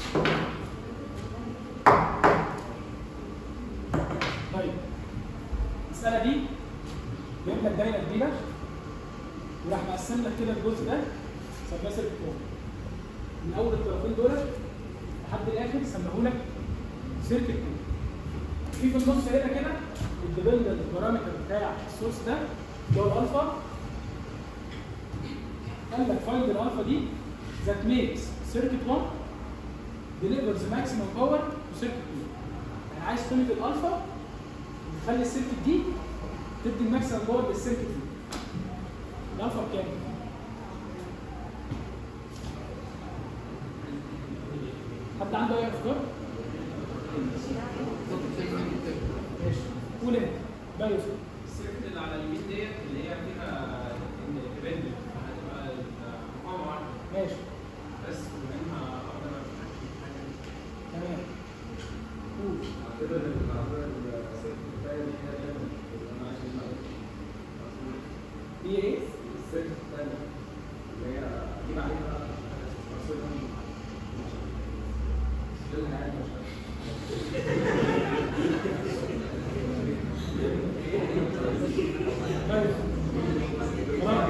طيب المسألة دي جايب لك دايرة كبيرة وراح مقسم لك كده الجزء ده سماه سيركت كون من أول الطرفين دول لحد الآخر سماه لك سيركت كون في في النص هنا كده الديبندنت بارامتر بتاع السورس ده اللي هو الالفا قال لك فايند الالفا دي that makes circuit 1 delivers maximum power to circuit 2 يعني عايز قيمه الالفا تخلي السيركت دي تدي الماكسيمم باور للسيركت دي الالفا بكام؟ حد عنده اي افكار؟ ماشي قول انت بقى يوسف السيركت اللي على اليمين ديت اللي هي فيها اندبندنت هتبقى مقاومه واحده ماشي بس منها اقدر تمام قول اعتبر ان اعتبر السيركت بتاعي اللي هي دايما انا عشان هي ايه؟ السيركت الثانيه اللي هي اجيب عليها اصلا لازم يعني مش طيب خلاص.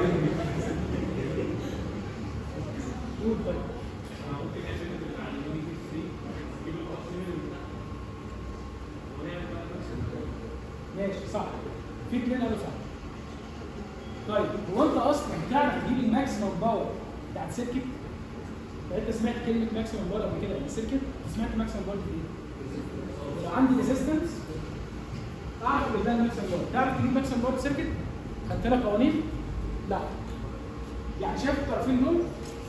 قول طيب ممكن نعمل اللي على اليمين دي فري نجيب الاوكسجين ونعمل بقى نفس الكلام. ماشي صح في اتنين قالوا صح طيب هو انت اصلا تعرف تجيب الماكسيمم باور بتاع السيركت؟ يعني انت سمعت كلمه ماكسيمم باور قبل كده يعني السيركت سمعت ماكسيمم باور في ايه؟ لو عندي ريزيستنس اعرف ان ده الماكسيمم باور تعرف تجيب ماكسيمم باور سيركت؟ خدت لك قوانين؟ لا يعني شايف الطرفين دول؟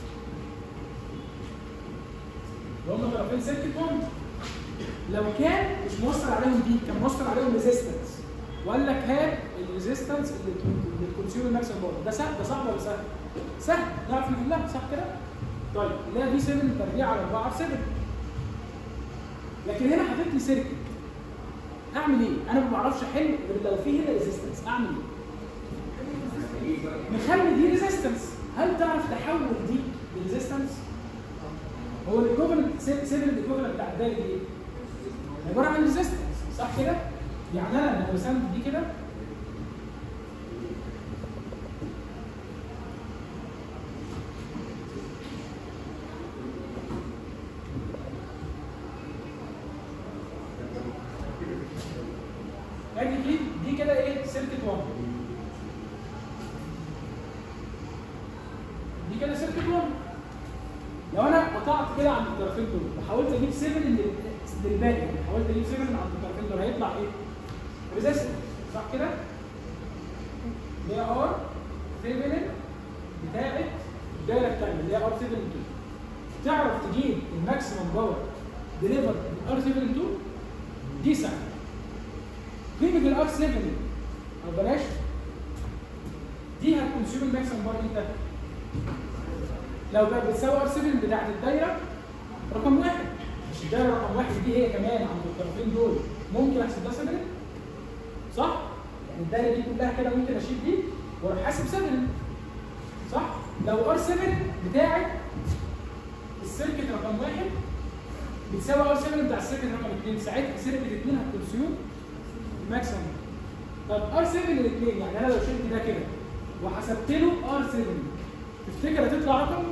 اللي هم طرفين سيركت بوينت لو كان مش موصل عليهم دي كان موصل عليهم ريزيستنس وقال لك هات الريزيستنس اللي اللي تكونسيوم الماكسيمم باور ده سهل ده صعب ولا سهل؟ سهل نعرف نحلها صح كده؟ طيب اللي هي في 7 تربيع على 4 في 7 لكن هنا حاطط لي سيركت اعمل ايه؟ انا ما بعرفش احل غير لو في هنا ريزيستنس اعمل ايه؟ نخلي دي ريزيستنس هل تعرف تحول دي لريزيستنس؟ هو الايكوفلنت 7 الايكوفلنت بتاع الدايره دي ايه؟ عباره عن ريزيستنس صح كده؟ يعني انا لما رسمت دي كده ادي دي دي كده ايه؟ سيركت 1 دي كده سيركت 1 لو انا قطعت كده عند الطرفين دول وحاولت اجيب 7 لل- للباقي يعني حاولت اجيب 7 عند الطرفين دول هيطلع ايه؟ ريزيستنس صح كده؟ اللي هي ار 7 بتاعت الدايره الثانيه اللي هي ار 7 2 تعرف تجيب الماكسيمم باور ديليفر ار 7 2 دي سهله قيمه الار 7 او بلاش دي هتكونسيوم الماكسيمم باور امتى؟ لو بقت بتساوي ار 7 بتاعت الدايره رقم واحد مش الدايره رقم واحد دي هي كمان عند الطرفين دول ممكن احسب لها 7 صح؟ يعني الدايره دي كلها كده ممكن اشيل دي واروح حاسب 7 صح؟ لو ار 7 بتاعت السيركت رقم واحد بتساوي ار 7 بتاع السيركت رقم 2 ساعتها سيركت 2 هتكونسيوم الماكسيمم طب ار 7 الاثنين يعني انا لو شلت ده كده وحسبت له ار 7 تفتكر هتطلع رقم؟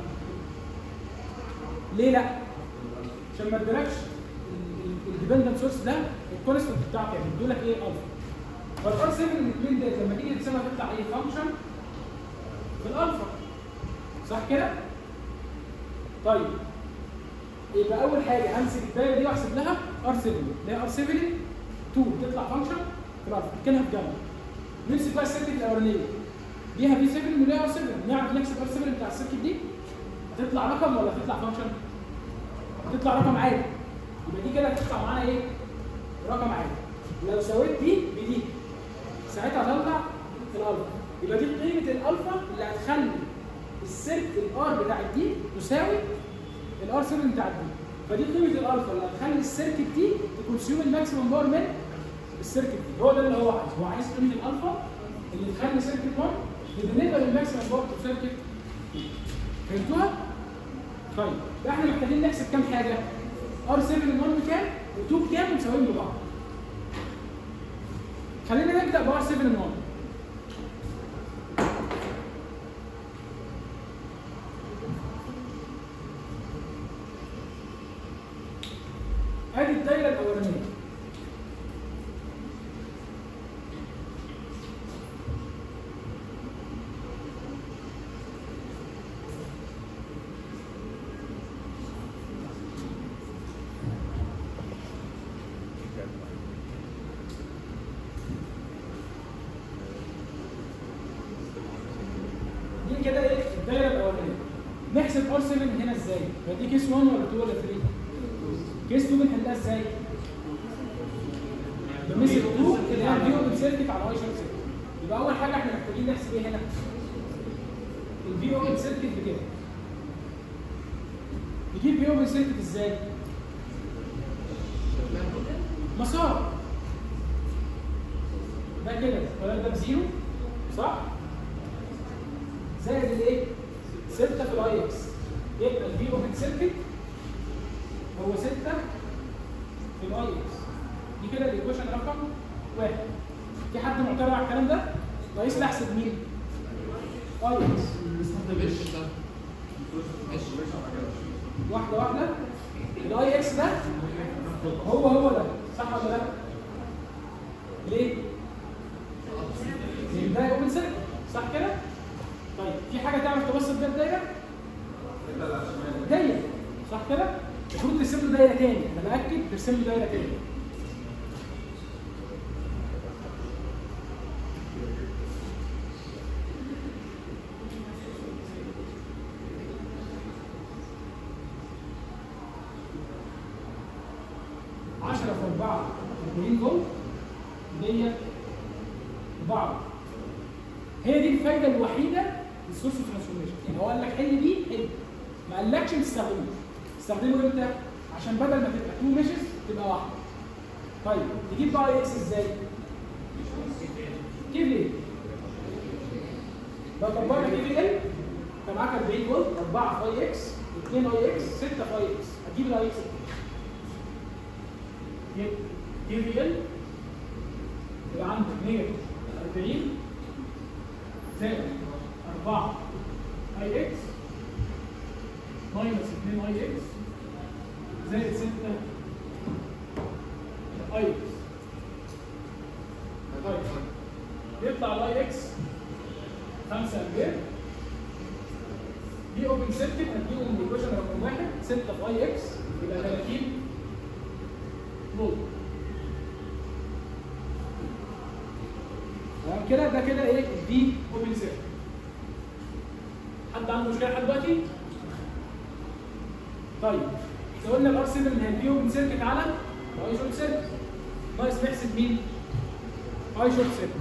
ليه لا؟ عشان ما ادالكش الديبندنت سورس ده الكونستنت بتاعك يعني بيدوا لك ايه الفا فالار 7 الاثنين ديت لما تيجي تحسبها تطلع ايه فانكشن في الالفا صح كده؟ طيب يبقى اول حاجه همسك الدايره دي واحسب لها ار 7 اللي هي ار 7 2 تطلع فانكشن في الالفا كانها في جنب نمسك بقى السيركت الاولانيه ليها في 7 وليها ار 7 نعرف نحسب ار 7 بتاع السيركت دي هتطلع رقم ولا هتطلع فانكشن؟ هتطلع رقم عادي يبقى دي كده هتطلع معانا ايه؟ رقم عادي لو سويت دي بدي ساعتها هطلع الالفا يبقى دي قيمه الالفا اللي هتخلي السيرك الار بتاعت دي تساوي الار 7 بتاعت دي فدي قيمه الالفا اللي هتخلي السيركت دي تكونسيوم الماكسيمم باور من السيركت دي هو ده اللي هو عايزه هو عايز قيمه الالفا اللي تخلي سيركت 1 تديليفر الماكسيمم باور تو سيركت فهمتوها؟ طيب يبقى احنا محتاجين نحسب كام حاجه؟ ار 7 1 بكام و2 بكام ومساويين ببعض خلينا نبدا بار 7 1 ادي الدايره الاولانيه دي كده ايه الدايره الاولانيه نحسب ار 7 هنا ازاي؟ هو دي كيس 1 ولا 2 ولا 3؟ كيس 2 بنحلها ازاي؟ بمثل 2 اللي هي الفي اوبن سيركت على اي شورت سيركت يبقى اول حاجه احنا محتاجين نحسب ايه هنا؟ الفي اوبن سيركت بكده نجيب في اوبن سيركت ازاي؟ مسار ده كده القرار ده بزيرو صح؟ زائد الايه؟ 6 في الاي اكس يبقى الفي اوبن سيركت هو 6 في الاي اكس دي كده الايكويشن رقم واحد في حد معترض على الكلام ده؟ رئيس اللي احسب مين؟ اي اكس مش ده مش واحده واحده الاي اكس ده هو هو ده صح ولا لا؟ ليه؟ لان ده اوبن سيركت صح كده؟ طيب في حاجه تعرف توصل بيها الدايره؟ دايره صح كده؟ المفروض ترسم له دايره تاني انا باكد ترسم له دايره تاني عشرة في أربعة 40 فولت 100 بعض هي دي الفايده الوحيده للسورس ترانسفورميشن يعني هو قال لك حل دي حل ما قالكش تستخدمه تستخدمه امتى عشان بدل ما تبقى تو ميشز تبقى واحده طيب نجيب بقى اكس ازاي كيف ليه لو طبقنا كيف ال فمعاك 40 فولت 4 في اي اكس 2 اي اكس 6 في اي اكس هتجيب الاي اكس كيف ال يبقى عندك 140 زائد 4 اي اكس ماينس 2 اي اكس زائد 6 اي اكس طيب يطلع الاي اكس 5 امبير دي اوبن سيركت هتجيبه من الايكويشن رقم 1 6 في اي اكس يبقى 30 فولت تمام كده ده كده ايه الفي اوبن سيركت حد عنده مشكله لحد دلوقتي؟ طيب احنا قلنا الار 7 اللي هي الفي اوبن سيركت على اي شورت سيركت ناقص نحسب مين؟ اي شورت سيركت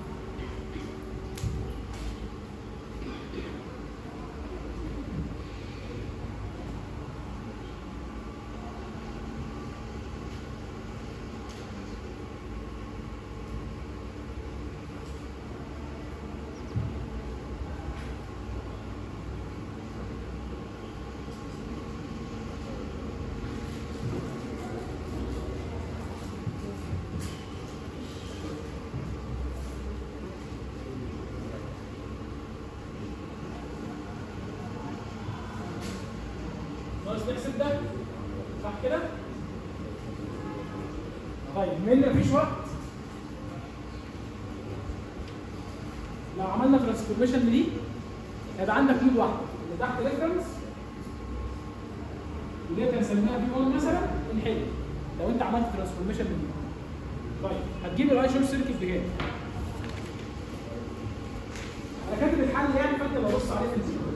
ناقص نحسب ده صح كده؟ طيب بما ان مفيش وقت لو عملنا ترانسفورميشن دي هيبقى عندك نود واحده اللي تحت ريفرنس اللي هي هنسميها بي 1 مثلا نحل لو انت عملت ترانسفورميشن دي طيب هتجيب الاي شورت سيركت بكام؟ انا كاتب الحل يعني فانت ببص عليه في الزيرو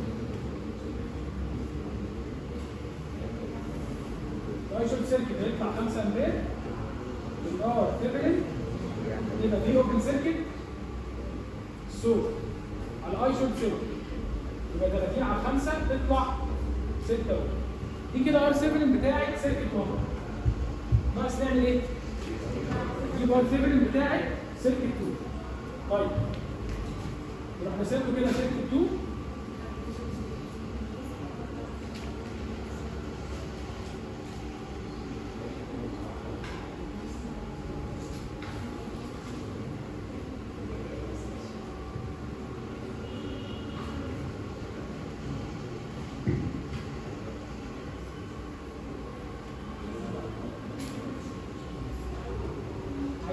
الاي شورت سيركت هيطلع 5 امبير الار تبعد يبقى في اوبن سيركت سو على اي شورت سيركت يبقى 30 على 5 تطلع 6 اوم دي كده ار 7 بتاعي سيركت 1 ناقص نعمل ايه؟ نجيب ار 7 بتاعي سيركت 2 طيب نروح نسيبه كده سيركت 2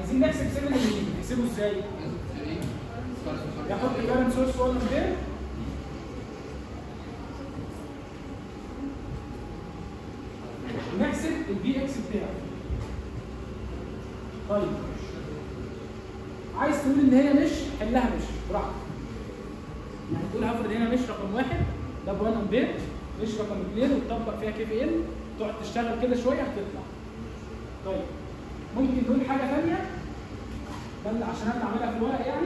عايزين نحسب 7 اللي نحسبه ازاي؟ ياخد كارنت سورس 1 امبير نحسب البي اكس بتاعه طيب عايز تقول ان هي مش حلها مش براحتك يعني تقول هفرض هنا مش رقم واحد ده ب 1 امبير مش رقم اثنين وتطبق فيها كي في ال تقعد تشتغل كده شويه هتطلع طيب ممكن نقول حاجه ثانيه ده اللي عشان انا اعملها في الورق يعني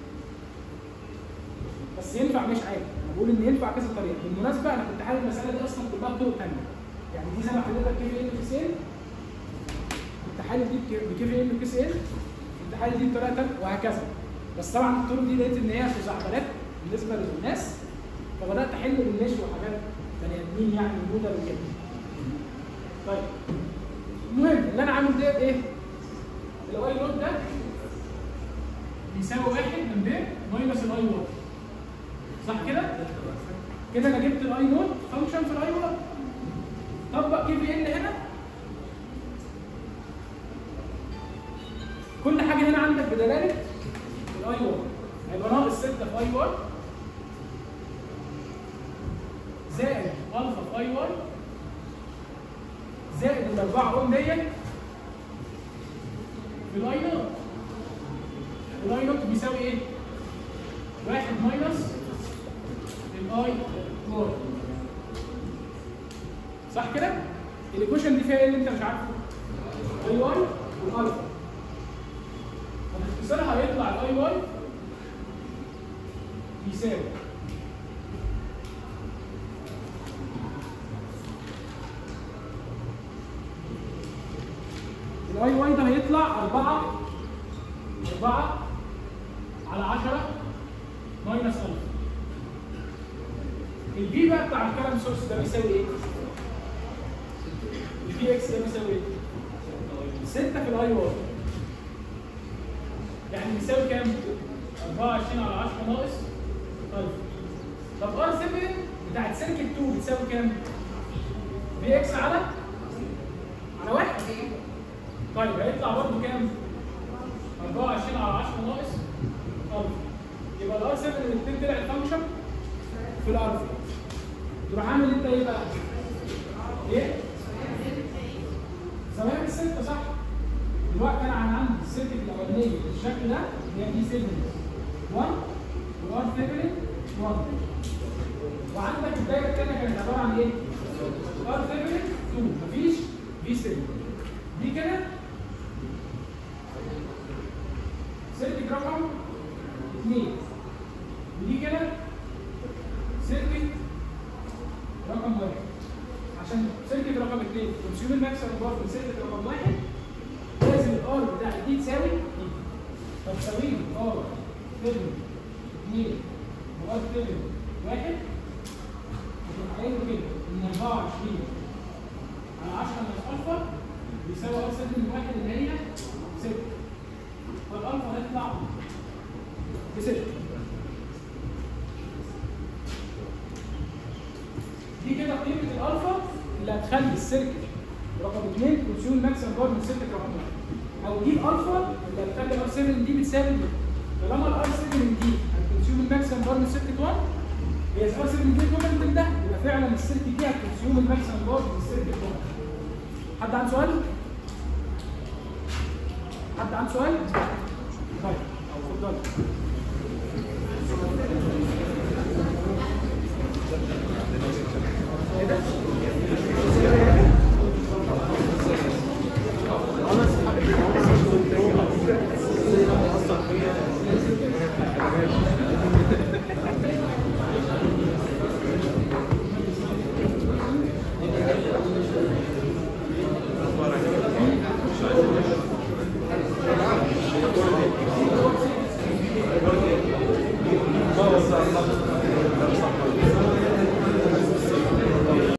بس ينفع مش عادي انا بقول ان ينفع كذا طريقه بالمناسبه انا كنت حابب المساله دي اصلا كلها بطرق ثانيه يعني دي زي ما حليتها كي في ال وكي سي ال كنت حالل دي بكي في ال وكي سي ال كنت حالل دي بطريقه ثانيه وهكذا بس طبعا الطرق دي لقيت ان هي خزعبلات بالنسبه للناس فبدات احل بالنش وحاجات بني ادمين يعني موجوده وكده طيب المهم اللي انا عامل ديت ايه؟ الاي نوت ده بيساوي واحد من ب ماينس الاي نوت صح كده؟ كده انا جبت الاي نوت فانكشن في الاي نوت طبق كي في ال هنا كل حاجه هنا عندك بدلاله الاي 1 هيبقى ناقص 6 في اي 1 زائد الفا في اي 1 زائد الاربعه اوم ديت في الاي نوت الاي نوت بيساوي ايه؟ واحد ماينس الاي 1 صح كده؟ الايكويشن دي فيها ايه اللي انت مش عارفه؟ اي 1 والالفا هتختصرها هيطلع الاي 1 يساوي الاي واي ده هيطلع 4 4 على 10 ماينس 1000 البي بقى بتاع الكلام سورس ده بيساوي ايه؟ البي اكس ده بيساوي ايه؟ 6 في الاي واي يعني بيساوي كام؟ 24 على 10 ناقص 1000 طب ار 7 بتاعت سيركت 2 بتساوي كام؟ بي اكس على على واحد طيب هيطلع برضه كام؟ 24 على 10 ناقص 1000 يبقى الار 7 الاثنين طلع الفانكشن في الار تروح عامل انت ايه بقى؟ ايه؟ سواء الستة صح؟ دلوقتي انا عندي السيركت الاولانيه بالشكل ده اللي هي دي 7 1 والار 7 1 وعندك الدايره الثانيه كانت عباره عن ايه؟ ار 7 2 مفيش في 7 دي كده سيركت رقم 2 ودي كده سيركت رقم 1 عشان سيركت رقم 2 كونسيومر ماكسيمم باور من سيركت رقم 1 لازم الار بتاع دي تساوي دي طب تساوي ار 7 2 وار 7 1 هتبقى قايل كده ان 24 على 10 من الفا بيساوي ار 7 1 اللي هي 6 فالالفا هيطلع ب 6 دي كده قيمه الالفا اللي هتخلي السيركت رقم 2 كونسيوم ماكسيمم باور من سيركت رقم 1 او دي الالفا اللي هتخلي الار 7 دي بتساوي دي طالما الار 7 دي هتكونسيوم الماكسيمم باور من سيركت 1 هي الار 7 دي كومنت ده يبقى فعلا السيركت دي هتكونسيوم الماكسيمم باور من سيركت 1 حد عنده سؤال؟ حد عنده سؤال؟ طيب اتفضل ايه ده؟